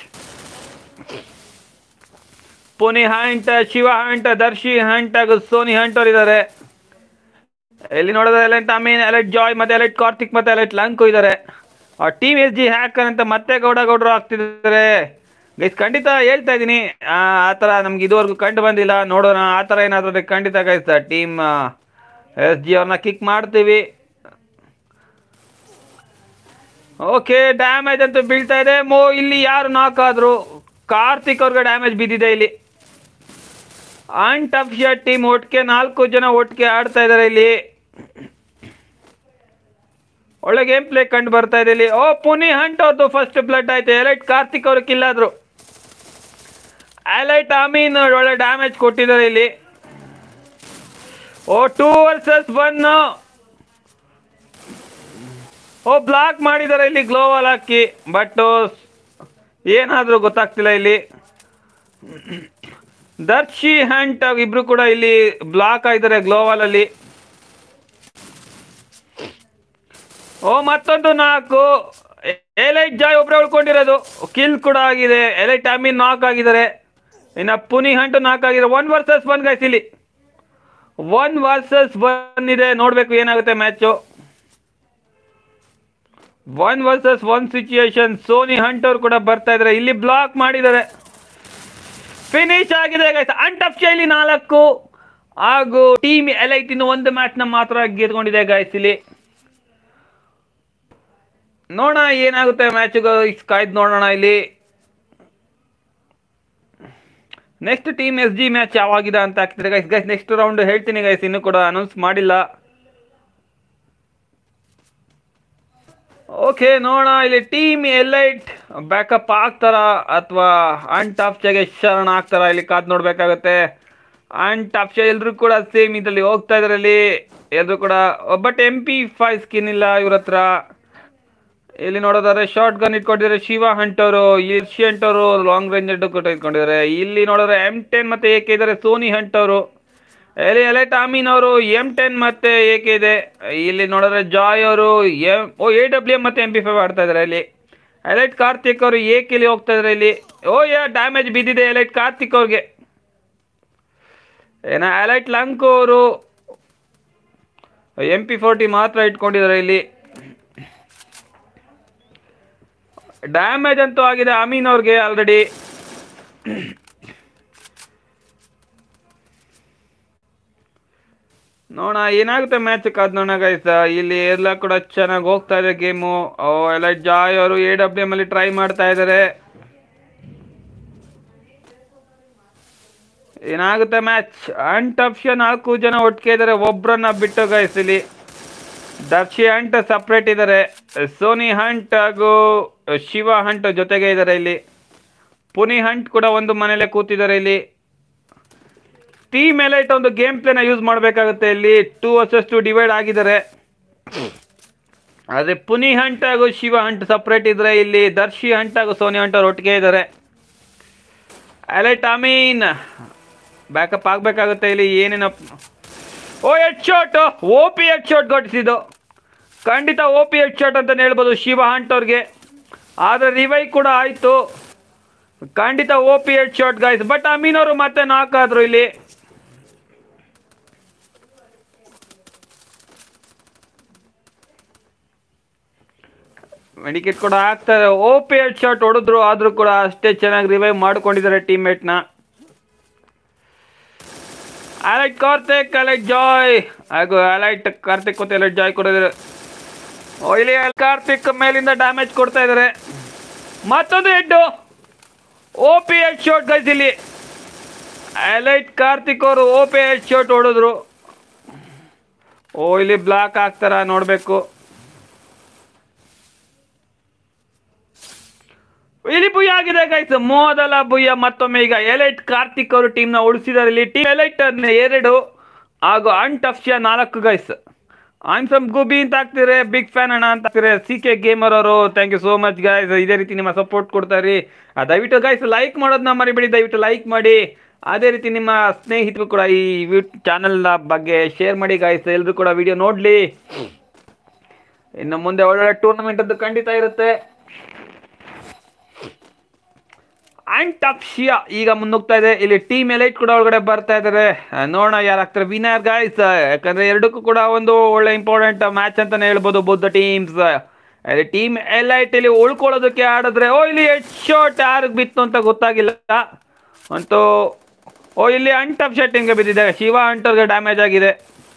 Puni hunt Shiva hunt Darshi hunt ಹಾಗೂ ಸೋನಿ ಹಂಟ್ ಅವ್ರು ಇದ್ದಾರೆ ಇಲ್ಲಿ ನೋಡಿದ್ರೆ ಎಲೆಂಟ್ ಅಮೀನ್ ಎಲೆಟ್ ಜಾಯ್ ಮತ್ತೆ ಎಲೆಟ್ ಕಾರ್ತಿಕ್ ಮತ್ತೆ ಎಲೆಟ್ ಲಂಕು ಇದ್ದಾರೆ ಆ ಟೀಮ್ ಎಸ್ ಜಿ ಹ್ಯಾಕರ್ ಅಂತ ಮತ್ತೆ ಗೌಡ ಗೌಡರು ಆಗ್ತಿದ್ದಾರೆ ಗೈಸ್ ಖಂಡಿತ ಹೇಳ್ತಾ ಇದ್ದೀನಿ ಆ ಆ ಥರ ನಮ್ಗೆ ಇದುವರೆಗೂ ಕಂಡು ಬಂದಿಲ್ಲ ನೋಡೋಣ ಆ ಥರ ಏನಾದರೂ ಖಂಡಿತ ಗೈಸ್ ಟೀಮ್ ಎಸ್ ಜಿ ಅವ್ರನ್ನ ಕಿಕ್ ಮಾಡ್ತೀವಿ ಓಕೆ ಡ್ಯಾಮೇಜ್ ಅಂತೂ ಬೀಳ್ತಾ ಇದೆ ಮೋ ಇಲ್ಲಿ ಯಾರು ನಾಕ್ ಆದ್ರು ಕಾರ್ತಿಕ್ ಅವ್ರಿಗೆ ಡ್ಯಾಮೇಜ್ ಬಿದ್ದಿದೆ ಇಲ್ಲಿ ಅಂಟ್ ಆಫ್ ಟೀಮ್ ಒಟ್ಟಿಗೆ ನಾಲ್ಕು ಜನ ಒಟ್ಟಿಗೆ ಆಡ್ತಾ ಇದ್ದಾರೆ ಇಲ್ಲಿ ಒಳ್ಳೆ ಗೇಮ್ ಪ್ಲೇ ಕಂಡು ಬರ್ತಾ ಇದೆ ಇಲ್ಲಿ ಓ ಪುನಿ ಹಂಟ್ ಅವ್ರದ್ದು ಫಸ್ಟ್ ಬ್ಲಡ್ ಆಯ್ತು ಎಲೈಟ್ ಕಾರ್ತಿಕ್ ಅವರು ಕಿಲ್ ಆದ್ರು ಎಲೈಟ್ ಅಮೀನ್ ಒಳ್ಳೆ ಡ್ಯಾಮೇಜ್ ಕೊಟ್ಟಿದ್ದಾರೆ ಇಲ್ಲಿ ಓ ಟೂ ವರ್ಸಸ್ ಒನ್ ಓ ಬ್ಲಾಕ್ ಮಾಡಿದ್ದಾರೆ ಇಲ್ಲಿ ಗ್ಲೋವಲ್ ಹಾಕಿ ಬಟ್ ಏನಾದರೂ ಗೊತ್ತಾಗ್ತಿಲ್ಲ ಇಲ್ಲಿ ದರ್ಶಿ ಹಂಟ್ ಇಬ್ರು ಕೂಡ ಇಲ್ಲಿ ಬ್ಲಾಕ್ ಆಗಿದ್ದಾರೆ ಗ್ಲೋವಲ್ ಅಲ್ಲಿ ಓ ಮತ್ತೊಂದು ನಾಲ್ಕು ಎಲೈಟ್ ಜಾಯ್ ಒಬ್ರೆ ಉಳ್ಕೊಂಡಿರೋದು ಕಿಲ್ ಕೂಡ ಆಗಿದೆ ಎಲೈಟ್ ಅಮೀನ್ ನಾಕ್ ಆಗಿದ್ದಾರೆ ಇನ್ನ ಪುನಿ ಹಂಟ್ ನಾಕ್ ಆಗಿದೆ ಒನ್ ವರ್ಸಸ್ ಒನ್ ಗೈಸ್ ಇಲ್ಲಿ ಒನ್ ವರ್ಸಸ್ ಒನ್ ಇದೆ ನೋಡ್ಬೇಕು ಏನಾಗುತ್ತೆ match one versus one situation Soni hunt ಅವ್ರು ಕೂಡ ಬರ್ತಾ ಇದಾರೆ ಇಲ್ಲಿ ಬ್ಲಾಕ್ ಮಾಡಿದ್ದಾರೆ ಫಿನಿಶ್ ಆಗಿದೆ ಗೈಸ್ ಅಂಟಫ್ ಶೈಲಿ ನಾಲ್ಕು ಹಾಗೂ ಟೀಮ್ ಎಲೈಟ್ ಇನ್ನು ಒಂದು ಮ್ಯಾಚ್ ನ ಮಾತ್ರ ಗೆದ್ಕೊಂಡಿದೆ ಗೈಸ್ ಇಲ್ಲಿ ನೋಡೋಣ ಏನಾಗುತ್ತೆ ಮ್ಯಾಚ್ ಕಾಯ್ದು ನೋಡೋಣ ಇಲ್ಲಿ next team S G match ಯಾವಾಗಿದೆ ಅಂತ ಹಾಕ್ತಿದ್ರೆ ಗೈಸ್ ಗೈಸ್ ನೆಕ್ಸ್ಟ್ ರೌಂಡ್ ಹೇಳ್ತೀನಿ ಗೈಸ್ ಇನ್ನೂ ಕೂಡ ಅನೌನ್ಸ್ ಮಾಡಿಲ್ಲ ಓಕೆ ನೋಡೋಣ ಇಲ್ಲಿ ಟೀಮ್ ಎಲ್ಲೈಟ್ ಬ್ಯಾಕಪ್ ಆಗ್ತಾರ ಅಥವಾ ಅನ್ ಟಾಪ್ ಗೆ ಶರಣ ಆಗ್ತಾರ ಇಲ್ಲಿ ಕಾದ್ ನೋಡ್ಬೇಕಾಗತ್ತೆ ಅನ್ ಟಾಪ್ ಎಲ್ರು ಕೂಡ ಸೇಮ್ ಇದ್ರಲ್ಲಿ ಹೋಗ್ತಾ ಇದಾರೆ ಇಲ್ಲಿ ಎಲ್ರು ಕೂಡ but M P five skin ಇಲ್ಲ ಇವ್ರ ಹತ್ರ ಇಲ್ಲಿ ನೋಡೋದಾದ್ರೆ ಶಾರ್ಟ್ ಗನ್ ಇಟ್ಕೊಂಡಿದ್ದಾರೆ ಶಿವ ಹಂಟ್ ಅವರು ಇರ್ಷಿ ಹಂಟ್ ಅವರು ಲಾಂಗ್ ರೇಂಜ್ ಕೂಡ ಇಟ್ಕೊಂಡಿದ್ದಾರೆ ಇಲ್ಲಿ ನೋಡಿದ್ರೆ ಎಂ ಟೆನ್ ಮತ್ತೆ ಏಕೆ ಇದ್ದಾರೆ ಸೋನಿ ಹಂಟ್ ಅವರು ಇಲ್ಲಿ ಎಲೈಟ್ ಅಮೀನ್ ಅವರು ಎಂ ಟೆನ್ ಮತ್ತೆ ಏಕೆ ಇದೆ ಇಲ್ಲಿ ನೋಡಿದ್ರೆ ಜಾಯ್ ಅವರು M O A W M ಮತ್ತೆ ಎಂ ಪಿ ಫೈವ್ ಆಡ್ತಾ ಇದ್ದಾರೆ ಇಲ್ಲಿ ಎಲೈಟ್ ಕಾರ್ತಿಕ್ ಅವರು ಏಕೆ ಇಲ್ಲಿ ಹೋಗ್ತಾ ಇದ್ದಾರೆ ಇಲ್ಲಿ ಓ ಯಾ ಡ್ಯಾಮೇಜ್ ಬಿದ್ದಿದೆ ಎಲೈಟ್ ಕಾರ್ತಿಕ್ ಅವ್ರಿಗೆ ಏನ ಎಲೈಟ್ ಲಂಕ್ ಅವರು ಎಂ ಪಿ ಫೋರ್ಟಿ ಮಾತ್ರ ಇಟ್ಕೊಂಡಿದ್ದಾರೆ ಇಲ್ಲಿ ಡ್ಯಾಮೇಜ್ ಅಂತೂ ಆಗಿದೆ ಅಮೀನ್ ಅವ್ರಿಗೆ ಆಲ್ರೆಡಿ ನೋಡೋಣ ಏನಾಗುತ್ತೆ ಮ್ಯಾಚ್ ಕಾದ್ ನೋಡೋಣ ಗೈಸ್ ಇಲ್ಲಿ ಎಲ್ಲ ಕೂಡ ಚೆನ್ನಾಗಿ ಹೋಗ್ತಾ ಇದೆ ಗೇಮು ಎಲ್ಲ ಜಾಯ್ ಅವರು ಎ ಡಬ್ಲ್ಯೂ ಎಮ್ ಅಲ್ಲಿ ಟ್ರೈ ಮಾಡ್ತಾ ಇದ್ದಾರೆ ಏನಾಗುತ್ತೆ ಮ್ಯಾಚ್ ಅಂಟ್ ಆಪ್ಷನ್ ನಾಲ್ಕು ಜನ ಒಟ್ಟಿಗೆ ಇದ್ದಾರೆ ಒಬ್ರನ್ನ ಬಿಟ್ಟು ಗೈಸ್ ಇಲ್ಲಿ ದರ್ಶಿ ಹಂಟ್ ಸಪ್ರೇಟ್ ಇದ್ದಾರೆ ಸೋನಿ ಹಂಟ್ ಹಾಗೂ ಶಿವ ಹಂಟ್ ಜೊತೆಗೆ ಇದ್ದಾರೆ ಇಲ್ಲಿ ಪುನಿ ಹಂಟ್ ಕೂಡ ಒಂದು ಮನೇಲೆ ಕೂತಿದ್ದಾರೆ ಇಲ್ಲಿ ಟೀಮ್ ಎಲೈಟ್ ಒಂದು ಗೇಮ್ ಪ್ಲೇನ ಯೂಸ್ ಮಾಡಬೇಕಾಗುತ್ತೆ ಇಲ್ಲಿ ಟೂ ವರ್ಸಸ್ ಟು ಡಿವೈಡ್ ಆಗಿದ್ದಾರೆ ಅದೇ ಪುನಿ ಹಂಟ್ ಹಾಗೂ ಶಿವ ಹಂಟ್ ಸಪ್ರೇಟ್ ಇದ್ರೆ ಇಲ್ಲಿ ದರ್ಶಿ ಹಂಟ್ ಹಾಗೂ ಸೋನಿ ಹಂಟ್ ಅವ್ರು ಒಟ್ಟಿಗೆ ಇದ್ದಾರೆ ಎಲೈಟ್ ಅಮೀನ್ ಬ್ಯಾಕಪ್ ಆಗಬೇಕಾಗುತ್ತೆ ಇಲ್ಲಿ ಏನೇನ ಓ head shot O P head shot ಘಟಿಸಿದ್ದು ಖಂಡಿತ ಓ ಪಿ ಹೆಡ್ ಶಾಟ್ ಅಂತಲೇ ಹೇಳ್ಬೋದು ಶಿವ ಹಂಟ್ ಅವ್ರಿಗೆ ಆದರೆ ರಿವೈ ಕೂಡ ಆಯಿತು ಖಂಡಿತ O P head shot guys but Amin ಅವರು ಮತ್ತೆ ನಾಕ್ ಆದ್ರು ಇಲ್ಲಿ ಮೆಡಿಕೇಟ್ ಕೂಡ ಆಗ್ತಾರೆ ಓ ಪಿ ಹೆಡ್ ಶಾಟ್ ಹೊಡೆದ್ರು ಆದ್ರೂ ಕೂಡ ಅಷ್ಟೇ ಚೆನ್ನಾಗಿ ರಿವೈವ್ ಮಾಡ್ಕೊಂಡಿದ್ದಾರೆ ಟೀಮ್ಮೇಟ್ನ ಅಲೈಟ್ ಕಾರ್ತಿಕ್ ಅಲೈಟ್ ಜಾಯ್ ಹಾಗೂ ಅಲೈಟ್ ಕಾರ್ತಿಕ್ ಮತ್ತು ಅಲೈಟ್ ಜಾಯ್ ಕೊಡಿದ್ರು ಓ ಇಲ್ಲಿ ಕಾರ್ತಿಕ್ ಮೇಲಿಂದ ಡ್ಯಾಮೇಜ್ ಕೊಡ್ತಾ ಇದ್ದಾರೆ ಮತ್ತೊಂದು head O P head shot guys ಇಲ್ಲಿ ಅಲೈಟ್ ಕಾರ್ತಿಕ್ ಅವರು ಓ ಪಿ ಹೆಡ್ ಶಾಟ್ ಹೊಡೆದ್ರು ಓ ಇಲ್ಲಿ ಬ್ಲಾಕ್ ಆಗ್ತಾರ ನೋಡಬೇಕು ಇಲ್ಲಿ ಬುಯ್ಯ ಆಗಿದೆ ಗೈಸ್ ಮೊದಲ ಬುಯ್ಯ ಮತ್ತೊಮ್ಮೆ ಈಗ ಎಲೈಟ್ ಕಾರ್ತಿಕ್ ಅವರು ಟೀಮ್ ನ ಉಳಿಸಿದ್ದಾರೆ ಇಲ್ಲಿ ಟೀಮ್ ಎಲೈಟ್ ಎರಡು ಹಾಗೂ ಅಂಟಫ್ಶಿಯ ನಾಲ್ಕು ಗೈಸ್ ಐಮ್ ಫ್ರಮ್ ಗುಬಿ ಅಂತ ಹಾಕ್ತಿರೆ ಬಿಗ್ ಫ್ಯಾನ್ ಅಣ್ಣ ಅಂತ ಹಾಕ್ತಿರೆ ಸಿ ಕೆ ಗೇಮರ್ ಅವರು thank you so much guys ಇದೇ ರೀತಿ ನಿಮ್ಮ ಸಪೋರ್ಟ್ ಕೊಡ್ತಾರಿ ಆ, ದಯವಿಟ್ಟು ಗೈಸ್ ಲೈಕ್ ಮಾಡೋದನ್ನ ಮರಿಬೇಡಿ ದಯವಿಟ್ಟು ಲೈಕ್ ಮಾಡಿ ಅದೇ ರೀತಿ ನಿಮ್ಮ ಸ್ನೇಹಿತರು ಕೂಡ ಈ ಚಾನಲ್ ಬಗ್ಗೆ ಶೇರ್ ಮಾಡಿ ಗೈಸ್ ಎಲ್ಲರೂ ಕೂಡ ವಿಡಿಯೋ ನೋಡ್ಲಿ ಇನ್ನು ಮುಂದೆ ಒಳ್ಳೊಳ್ಳೆ ಟೂರ್ನಮೆಂಟ್ ಅದು ಖಂಡಿತ ಇರುತ್ತೆ ಆಂಟಾಪ್ಶಿಯಾ ಈಗ ಮುನ್ನುಗ್ತಾ ಇದೆ ಇಲ್ಲಿ ಟೀಮ್ ಎಲೈಟ್ ಕೂಡ ಒಳಗಡೆ ಬರ್ತಾ ಇದ್ದಾರೆ ಆ, ನೋಡೋಣ ಯಾರು ಆಗ್ತಾರೆ ವಿನರ್ ಗಾಯ್ಸ್ ಯಾಕಂದ್ರೆ ಎರಡಕ್ಕೂ ಕೂಡ ಒಂದು ಒಳ್ಳೆ ಇಂಪಾರ್ಟೆಂಟ್ ಮ್ಯಾಚ್ ಅಂತಾನೆ ಹೇಳ್ಬೋದು ಬುದ್ಧ ಟೀಮ್ಸ್ ಅಲ್ಲಿ ಟೀಮ್ ಎಲೈಟ್ ಇಲ್ಲಿ ಉಳ್ಕೊಳ್ಳೋದಕ್ಕೆ ಆಡಿದ್ರೆ ಓ ಇಲ್ಲಿ ಹೆಡ್ ಶಾಟ್ ಯಾರಿಗೆ ಬಿತ್ತು ಅಂತ ಗೊತ್ತಾಗಿಲ್ಲ ಅಂತೂ ಓ ಇಲ್ಲಿ ಅಂಟಪ್ ಶೆಟ್ಟಿಂಗ್ಗೆ ಬಿದ್ದಿದೆ ಶಿವ ಅಂಟರ್ಗೆ ಡ್ಯಾಮೇಜ್ ಆಗಿದೆ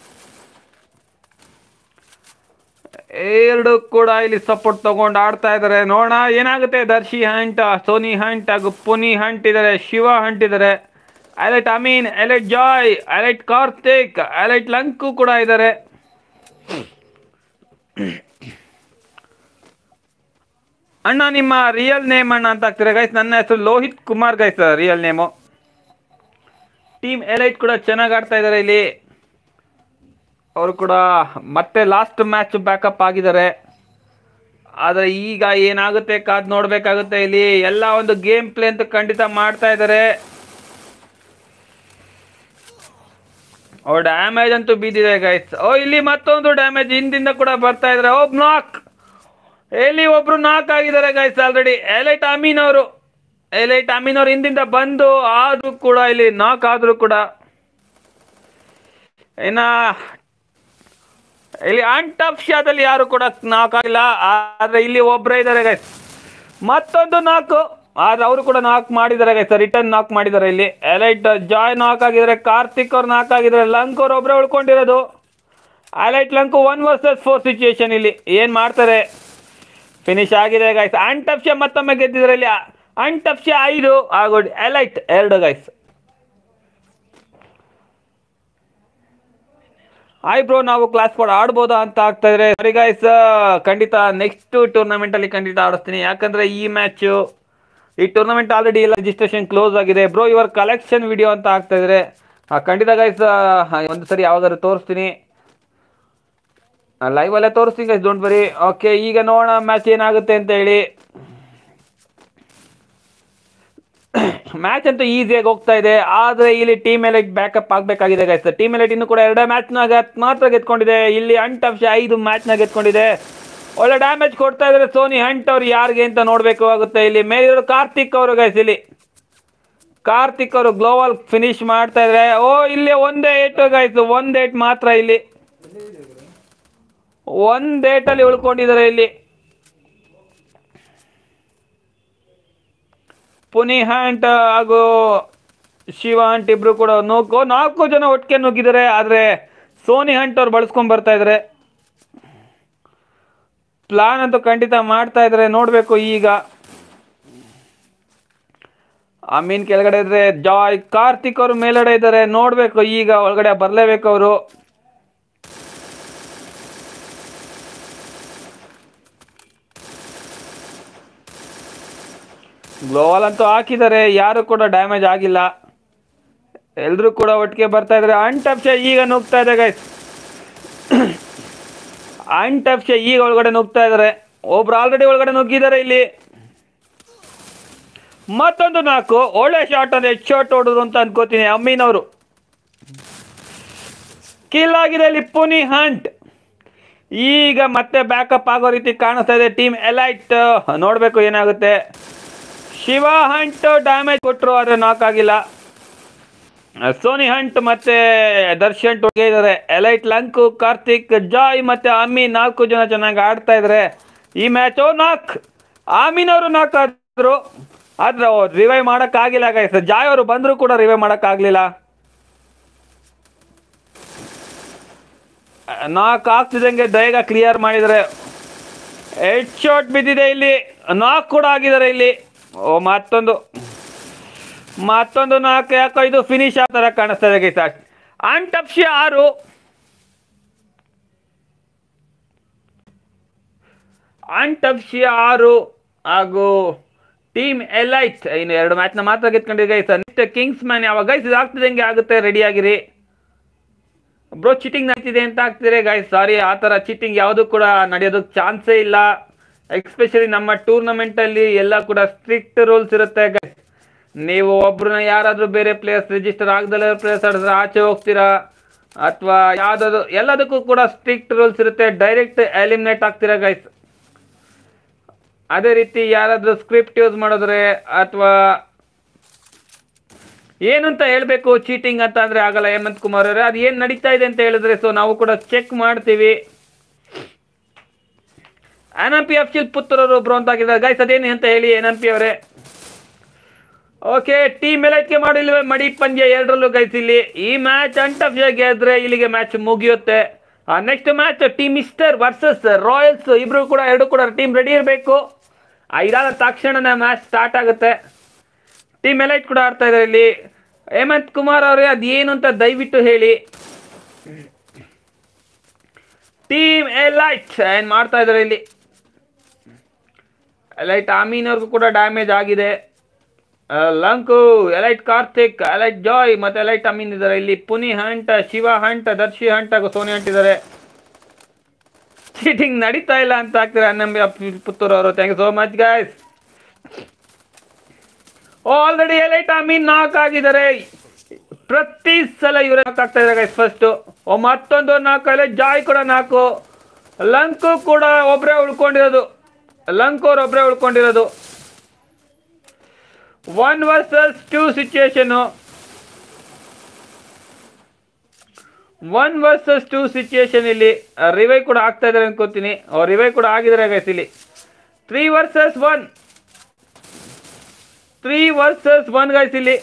ಎರಡು ಕೂಡ ಇಲ್ಲಿ ಸಪೋರ್ಟ್ ತಗೊಂಡು ಆಡ್ತಾ ಇದ್ದಾರೆ ನೋಡೋಣ ಏನಾಗುತ್ತೆ ದರ್ಶಿ ಹಂಟ್ ಸೋನಿ ಹಂಟ್ ಹಾಗೂ ಪುನಿ ಹಂಟ್ ಇದ್ದಾರೆ ಶಿವ ಹಂಟ್ ಇದ್ದಾರೆ elite Amin elite Joy elite Karthik elite Lanku ಕೂಡ ಇದ್ದಾರೆ ಅಣ್ಣ ನಿಮ್ಮ ರಿಯಲ್ ನೇಮ್ ಅಣ್ಣ ಅಂತ ಹಾಕ್ತೀರಾ ಗೈಸ್ ನನ್ನ ಹೆಸರು Lohith Kumar guys real name team elite ಕೂಡ ಚೆನ್ನಾಗಿ ಆಡ್ತಾ ಇದ್ದಾರೆ ಇಲ್ಲಿ ಅವರು ಕೂಡ ಮತ್ತೆ ಲಾಸ್ಟ್ ಮ್ಯಾಚ್ ಬ್ಯಾಕಪ್ ಆಗಿದ್ದಾರೆ ಆದರೆ ಈಗ ಏನಾಗುತ್ತೆ ಕಾದ್ ನೋಡ್ಬೇಕಾಗುತ್ತೆ ಇಲ್ಲಿ ಎಲ್ಲ ಒಂದು ಗೇಮ್ ಪ್ಲೇ ಅಂತ ಖಂಡಿತ ಮಾಡ್ತಾ ಇದ್ದಾರೆ ಓ ಡ್ಯಾಮೇಜ್ ಅಂತೂ ಬಿದ್ದಿದೆ ಗೈಸ್ ಓ ಇಲ್ಲಿ ಮತ್ತೊಂದು ಡ್ಯಾಮೇಜ್ ಹಿಂದಿಂದ ಕೂಡ ಬರ್ತಾ ಇದ್ದಾರೆ ಓ ನಾಕ್ ಇಲ್ಲಿ ಒಬ್ರು ನಾಕ್ ಆಗಿದ್ದಾರೆ ಗೈಸ್ ಆಲ್ರೆಡಿ ಎಲೈಟ್ ಅಮೀನ್ ಅವರು ಎಲೈಟ್ ಅಮೀನ್ ಅವರು ಹಿಂದಿಂದ ಬಂದು ಆದ್ರೂ ಕೂಡ ಇಲ್ಲಿ ನಾಕ್ ಆದ್ರೂ ಕೂಡ ಇನ್ನ ಇಲ್ಲಿ ಅಂಟಫ್ ಶಾದಲ್ಲಿ ಯಾರು ಕೂಡ ನಾಕ್ ಆಗಿಲ್ಲ ಆದ್ರೆ ಇಲ್ಲಿ ಒಬ್ರೇ ಇದ್ದಾರೆ ಗೈಸ್ ಮತ್ತೊಂದು ನಾಲ್ಕು ಆದ್ರೆ ಅವರು ಕೂಡ ನಾಕ್ ಮಾಡಿದ್ದಾರೆ ಗೈಸ್ ರಿಟರ್ನ್ ನಾಕ್ ಮಾಡಿದ್ದಾರೆ ಇಲ್ಲಿ ಎಲೈಟ್ ಜಾಯ್ ನಾಕ್ ಆಗಿದ್ದಾರೆ ಕಾರ್ತಿಕ್ ಅವ್ರು ನಾಕ್ ಆಗಿದ್ದಾರೆ ಲಂಕ್ ಅವ್ರು ಒಬ್ಬರೇ ಉಳ್ಕೊಂಡಿರೋದು elite Lank one versus four situation ಇಲ್ಲಿ ಏನ್ ಮಾಡ್ತಾರೆ ಫಿನಿಶ್ ಆಗಿದೆ ಗೈಸ್ ಅಂಟಫ್ಶ ಮತ್ತೊಮ್ಮೆ ಗೆದ್ದಿದ್ದಾರೆ ಇಲ್ಲಿ ಅಂಟಫ್ಶ ಐದು ಹಾಗೂ ಎಲೈಟ್ ಎರಡು ಗೈಸ್ ಆಯ್ ಬ್ರೋ ನಾವು ಕ್ಲಾಸ್ ಕೂಡ ಆಡ್ಬೋದಾ ಅಂತ ಆಗ್ತಾ ಇದ್ರೆ ಸರಿ ಗೈಸ್ ಖಂಡಿತ ನೆಕ್ಸ್ಟ್ ಟೂರ್ನಮೆಂಟ್ ಅಲ್ಲಿ ಖಂಡಿತ ಆಡಿಸ್ತೀನಿ ಯಾಕಂದ್ರೆ ಈ ಮ್ಯಾಚ್ ಈ ಟೂರ್ನಮೆಂಟ್ ಆಲ್ರೆಡಿ ಎಲ್ಲ ರಿಜಿಸ್ಟ್ರೇಷನ್ ಕ್ಲೋಸ್ ಆಗಿದೆ ಬ್ರೋ ಇವರ್ ಕಲೆಕ್ಷನ್ ವಿಡಿಯೋ ಅಂತ ಆಗ್ತಾ ಇದ್ರೆ ಆ, ಖಂಡಿತ ಗೈಸ್ ಒಂದು ಸರಿ ಯಾವಾಗಾದ್ರು ತೋರಿಸ್ತೀನಿ ಲೈವ್ ಅಲ್ಲೇ ತೋರಿಸ್ತೀನಿ ಗೈಸ್ ಡೋಂಟ್ ಬರಿ ಓಕೆ ಈಗ ನೋಡೋಣ ಮ್ಯಾಚ್ ಏನಾಗುತ್ತೆ ಅಂತ ಹೇಳಿ ಮ್ಯಾಚ್ ಅಂತೂ ಈಸಿಯಾಗಿ ಹೋಗ್ತಾ ಇದೆ ಆದ್ರೆ ಇಲ್ಲಿ ಟೀಮ್ ಎಲೈಟ್ ಬ್ಯಾಕಪ್ ಆಗಬೇಕಾಗಿದೆ ಗೈಸ್ ಟೀಮ್ ಎಲೈಟ್ ಇನ್ನು ಕೂಡ ಎರಡೇ ಮ್ಯಾಚ್ನಾಗ ಮಾತ್ರ ಗೆದ್ಕೊಂಡಿದೆ ಇಲ್ಲಿ ಅಂಟ್ ಅಂಶ ಐದು ಮ್ಯಾಚ್ನಾಗ ಗೆದ್ಕೊಂಡಿದೆ ಒಳ್ಳೆ ಡ್ಯಾಮೇಜ್ ಕೊಡ್ತಾ ಇದ್ದಾರೆ ಸೋನಿ ಹಂಟ್ ಅವ್ರು ಯಾರಿಗೆ ಅಂತ ನೋಡಬೇಕು ಆಗುತ್ತೆ ಇಲ್ಲಿ ಮೇಲಿರೋ ಕಾರ್ತಿಕ್ ಅವರು ಗೈಸ್ ಇಲ್ಲಿ ಕಾರ್ತಿಕ್ ಅವರು ಗ್ಲೋವಲ್ ಫಿನಿಶ್ ಮಾಡ್ತಾ ಇದ್ದಾರೆ ಓ ಇಲ್ಲಿ ಒಂದೇ ಏಟ್ ಗೈಸ್ ಒಂದ್ ಏಟ್ ಮಾತ್ರ ಇಲ್ಲಿ ಒಂದ್ ಏಟ್ ಅಲ್ಲಿ ಉಳ್ಕೊಂಡಿದ್ದಾರೆ ಇಲ್ಲಿ ಪುನಿ ಹ್ಯಾಂಟ್ ಹಾಗೂ ಶಿವ ಹಂಟ್ ಇಬ್ರು ಕೂಡ ನುಗ್ಗೋ ನಾಲ್ಕು ಜನ ಒಟ್ಟಿಗೆ ನುಗ್ಗಿದ್ದಾರೆ ಆದ್ರೆ ಸೋನಿ ಹಂಟ್ ಅವ್ರು ಬಳಸ್ಕೊಂಡ್ ಬರ್ತಾ ಇದ್ದಾರೆ ಪ್ಲಾನ್ ಅಂತೂ ಖಂಡಿತ ಮಾಡ್ತಾ ಇದ್ದಾರೆ ನೋಡ್ಬೇಕು ಈಗ ಮೀನ್ ಕೆಳಗಡೆ ಇದ್ರೆ ಜಾಯ್ ಕಾರ್ತಿಕ್ ಅವರು ಮೇಲ್ಗಡೆ ಇದ್ದಾರೆ ನೋಡ್ಬೇಕು ಈಗ ಒಳಗಡೆ ಬರ್ಲೇಬೇಕು ಅವರು ಗ್ಲೋವಲ್ ಅಂತೂ ಹಾಕಿದ್ದಾರೆ ಯಾರು ಕೂಡ ಡ್ಯಾಮೇಜ್ ಆಗಿಲ್ಲ ಎಲ್ರು ಕೂಡ ಒಟ್ಟಿಗೆ ಬರ್ತಾ ಇದ್ದಾರೆ ಅಂಟಪ್ಷ ಈಗ ನುಗ್ತಾ ಇದೆ ಗೈಸ್ ಅಂಟಪ್ಷ ಈಗ ಒಳಗಡೆ ನುಗ್ತಾ ಇದ್ದಾರೆ ಒಬ್ರು ಆಲ್ರೆಡಿ ಒಳಗಡೆ ನುಗ್ಗಿದ್ದಾರೆ ಇಲ್ಲಿ ಮತ್ತೊಂದು ನಾಲ್ಕು ಒಳ್ಳೆ ಶಾಟ್ ಅಂದ್ರೆ ಶಾಟ್ ಹೊಡೆದ್ರು ಅಂತ ಅನ್ಕೋತೀನಿ ಅಮ್ಮೀನ್ ಅವರು ಕಿಲ್ ಆಗಿದೆ ಇಲ್ಲಿ ಪುನಿ ಹಂಟ್ ಈಗ ಮತ್ತೆ ಬ್ಯಾಕಪ್ ಆಗೋ ರೀತಿ ಕಾಣಿಸ್ತಾ ಇದೆ ಟೀಮ್ ಎಲೈಟ್ ನೋಡ್ಬೇಕು ಏನಾಗುತ್ತೆ ಶಿವ ಹಂಟ್ ಡ್ಯಾಮೇಜ್ ಕೊಟ್ಟರು ಆದರೆ ನಾಕ್ ಆಗಿಲ್ಲ ಸೋನಿ ಹಂಟ್ ಮತ್ತೆ ದರ್ಶನ್ ಒಟ್ಟಿಗೆ ಇದ್ದಾರೆ ಎಲೈಟ್ ಲಂಕು ಕಾರ್ತಿಕ್ ಜಾಯ್ ಮತ್ತೆ ಅಮ್ಮಿ ನಾಲ್ಕು ಜನ ಚೆನ್ನಾಗಿ ಆಡ್ತಾ ಇದ್ದಾರೆ ಈ ಮ್ಯಾಚ್ ನಾಕ್ ಆಮೀನ್ ಅವರು ನಾಕ್ ಆದ್ರು ಆದ್ರೆ ರಿವೈವ್ ಮಾಡಕ್ ಆಗಿಲ್ಲ ಗೈಸ್ ಜಾಯ್ ಅವರು ಬಂದ್ರು ಕೂಡ ರಿವೈವ್ ಮಾಡಕ್ ಆಗ್ಲಿಲ್ಲ ನಾಕ್ ಆಗ್ತಿದಂಗೆ ದಯಗ ಕ್ಲಿಯರ್ ಮಾಡಿದರೆ ಹೆಡ್ ಶಾಟ್ ಬಿದ್ದಿದೆ ಇಲ್ಲಿ ನಾಕ್ ಕೂಡ ಆಗಿದ್ದಾರೆ ಇಲ್ಲಿ ಓ ಮತ್ತೊಂದು ಮತ್ತೊಂದು ನಾಲ್ಕು ಯಾಕೋ ಇದು ಫಿನಿಶ್ ಆ ಥರ ಕಾಣಿಸ್ತಾ ಇದೆ ಗೈಸ್ ಅಂಟಪ್ಷಿ ಆರು ಅಂಟಪ್ಷಿ ಆರು ಹಾಗೂ ಟೀಮ್ ಎಲೈಟ್ ಇನ್ನು ಎರಡು ಮ್ಯಾಚ್ನ ಮಾತ್ರ ಗೆದ್ಕೊಂಡಿದೆ ಗೈಸ್ ನೆಕ್ಸ್ಟ್ ಕಿಂಗ್ಸ್ ಮ್ಯಾನ್ ಯಾವಾಗ ಗೈಸ್ ಇದಾಗ್ತಿದೆ ಹೆಂಗೆ ಆಗುತ್ತೆ ರೆಡಿ ಆಗಿರಿ ಬ್ರೋ ಚೀಟಿಂಗ್ ನಡೀತಿದೆ ಅಂತ ಆಗ್ತಿದೆ ಗೈಸ್ ಸಾರಿ ಆ ಥರ ಚೀಟಿಂಗ್ ಯಾವುದು ಕೂಡ ನಡೆಯೋದಕ್ಕೆ ಚಾನ್ಸೇ ಇಲ್ಲ ಎಕ್ಸ್ಪೆಷಲಿ ನಮ್ಮ ಟೂರ್ನಮೆಂಟ್ ಅಲ್ಲಿ ಎಲ್ಲ ಕೂಡ ಸ್ಟ್ರಿಕ್ಟ್ ರೂಲ್ಸ್ ಇರುತ್ತೆ ಗೈಸ್ ನೀವು ಒಬ್ರನ್ನ ಯಾರಾದ್ರೂ ಬೇರೆ ಪ್ಲೇಯರ್ಸ್ ರಿಜಿಸ್ಟರ್ ಆಗದಲ್ಲ ಪ್ಲೇಯರ್ಸ್ ಆಡಿದ್ರೆ ಆಚೆ ಹೋಗ್ತೀರಾ ಅಥವಾ ಯಾವ್ದಾದ್ರು ಎಲ್ಲದಕ್ಕೂ ಕೂಡ ಸ್ಟ್ರಿಕ್ಟ್ ರೂಲ್ಸ್ ಇರುತ್ತೆ ಡೈರೆಕ್ಟ್ ಎಲಿಮಿನೇಟ್ ಆಗ್ತೀರಾ ಗೈಸ್ ಅದೇ ರೀತಿ ಯಾರಾದ್ರೂ ಸ್ಕ್ರಿಪ್ಟ್ ಯೂಸ್ ಮಾಡಿದ್ರೆ ಅಥವಾ ಏನು ಅಂತ ಹೇಳ್ಬೇಕು ಚೀಟಿಂಗ್ ಅಂತ ಅಂದ್ರೆ ಆಗಲ್ಲ ಹೇಮಂತ್ ಕುಮಾರ್ ಅವರೇ ಅದು ಏನು ನಡೀತಾ ಇದೆ ಅಂತ ಹೇಳಿದ್ರೆ ಸೊ ನಾವು ಕೂಡ ಚೆಕ್ ಮಾಡ್ತೀವಿ ಎನ್ ಎಂ ಪಿ ಅಫ್ಸಿಲ್ ಪುತ್ರರು ಒಬ್ರು ಅಂತ ಆಗಿದ್ದಾರೆ ಗೈಸ್ ಅದೇನು ಅಂತ ಹೇಳಿ ಎನ್ ಎಂ ಪಿ ಅವರೇ ಓಕೆ ಟೀಮ್ ಎಲೈಟ್ಗೆ ಮಾಡಿಲ್ವೇ ಮಡಿ ಪಂದ್ಯ ಎರಡರಲ್ಲೂ ಗೈಸ್ ಇಲ್ಲಿ ಈ ಮ್ಯಾಚ್ ಅಂಟಫ್ ಗೆದ್ರೆ ಇಲ್ಲಿಗೆ ಮ್ಯಾಚ್ ಮುಗಿಯುತ್ತೆ next match team mister versus royals ಇಬ್ರು ಕೂಡ ಎರಡು ಕೂಡ ಟೀಮ್ ರೆಡಿ ಇರಬೇಕು ಇದಾದ ತಕ್ಷಣ ಮ್ಯಾಚ್ ಸ್ಟಾರ್ಟ್ ಆಗುತ್ತೆ ಟೀಮ್ ಎಲೈಟ್ ಕೂಡ ಆಡ್ತಾ ಇದ್ದಾರೆ ಇಲ್ಲಿ ಹೇಮಂತ್ ಕುಮಾರ್ ಅವರೇ ಅದೇನು ಅಂತ ದಯವಿಟ್ಟು ಹೇಳಿ ಟೀಮ್ ಎಲೈಟ್ ಏನ್ ಮಾಡ್ತಾ ಇದ್ದಾರೆ ಇಲ್ಲಿ ಎಲೈಟ್ ಆಮೀನ್ ಅವ್ರಿಗೂ ಕೂಡ ಡ್ಯಾಮೇಜ್ ಆಗಿದೆ ಆ, Lanku elite Karthik elite Joy ಮತ್ತೆ ಎಲೈಟ್ ಅಮೀನ್ ಇದ್ದಾರೆ ಇಲ್ಲಿ Puni hunt Shiva hunt Darshi hunt ಹಾಗೂ ಸೋನಿ ಹಂಟ್ ಇದ್ದಾರೆ ಚೀಟಿಂಗ್ ನಡೀತಾ ಇಲ್ಲ ಅಂತ ಆಗ್ತಾರೆ ಅನ್ನಂಬಿ ಪುತ್ತೂರು ಅವರು thank you so much guys already elite Amin knock ಆಗಿದ್ದಾರೆ ಪ್ರತಿ ಸಲ ಇವರೇ ಆಗ್ತಾ ಇದ್ದಾರೆ ಗೈಸ್ ಫಸ್ಟ್ ಮತ್ತೊಂದು ನಾಲ್ಕಲ್ಲಿ ಜಾಯ್ ಕೂಡ ನಾಲ್ಕು ಲಂಕು ಕೂಡ ಒಬ್ಬರೇ ಉಳ್ಕೊಂಡಿರೋದು ಲಂಕ್ ಅವ್ರು ಒಬ್ಬರೇ ಉಳ್ಕೊಂಡಿರೋದು one versus two situation one versus two situation ಇಲ್ಲಿ ರಿವೈ ಕೂಡ ಆಗ್ತಾ ಇದ್ದಾರೆ ಅನ್ಕೋತೀನಿ ರಿವೈ ಕೂಡ ಆಗಿದ್ದಾರೆ ಗೈಸ್ ಇಲ್ಲಿ three versus one three versus one guys ಇಲ್ಲಿ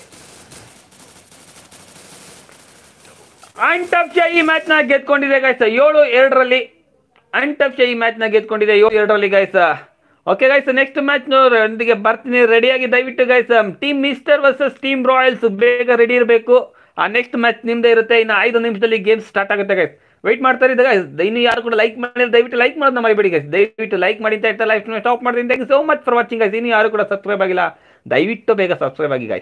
ಅಂಟಪ್ ಈ ಮ್ಯಾಚ್ ನ ಗೆದ್ಕೊಂಡಿದೆ ಗೈಸ್ ಏಳು ಎರಡರಲ್ಲಿ ಅಂಟಪ್ ಈ ಮ್ಯಾಚ್ ನ ಗೆದ್ಕೊಂಡಿದೆ ಏಳು ಎರಡರಲ್ಲಿ guys okay guys next match ನೊಂದಿಗೆ ಬರ್ತೀನಿ ರೆಡಿಯಾಗಿ ದಯವಿಟ್ಟು guys team mister versus team royals ಬೇಗ ರೆಡಿ ಇರಬೇಕು ಆ ನೆಕ್ಸ್ಟ್ ಮ್ಯಾಚ್ ನಿಮ್ದೇ ಇರುತ್ತೆ ಇನ್ನು ಐದು ನಿಮಿಷದಲ್ಲಿ ಗೇಮ್ ಸ್ಟಾರ್ಟ್ ಆಗುತ್ತೆ ಗೈಸ್ ವೆಯ್ಟ್ ಮಾಡ್ತಾ ಇದ್ದ ಗೈಸ್ ಇನ್ನು ಯಾರು ಕೂಡ ಲೈಕ್ ಮಾಡಿ ದಯವಿಟ್ಟು ಲೈಕ್ ಮಾಡೋದನ್ನ ಮರಿಬೇಡಿ ಗೈಸ್ ದಯವಿಟ್ಟು ಲೈಕ್ ಮಾಡಿ ಅಂತ ಲೈಫ್ ಸ್ಟಾಪ್ ಮಾಡ್ತೀನಿ thank you so much for watching guys ಇನ್ನು ಯಾರು ಕೂಡ ಸಬ್ಸ್ಕ್ರೈಬ್ ಆಗಿಲ್ಲ ದಯವಿಟ್ಟು ಬೇಗ ಸಬ್ಸ್ಕ್ರೈಬ್ ಆಗಿ ಗೈಸ್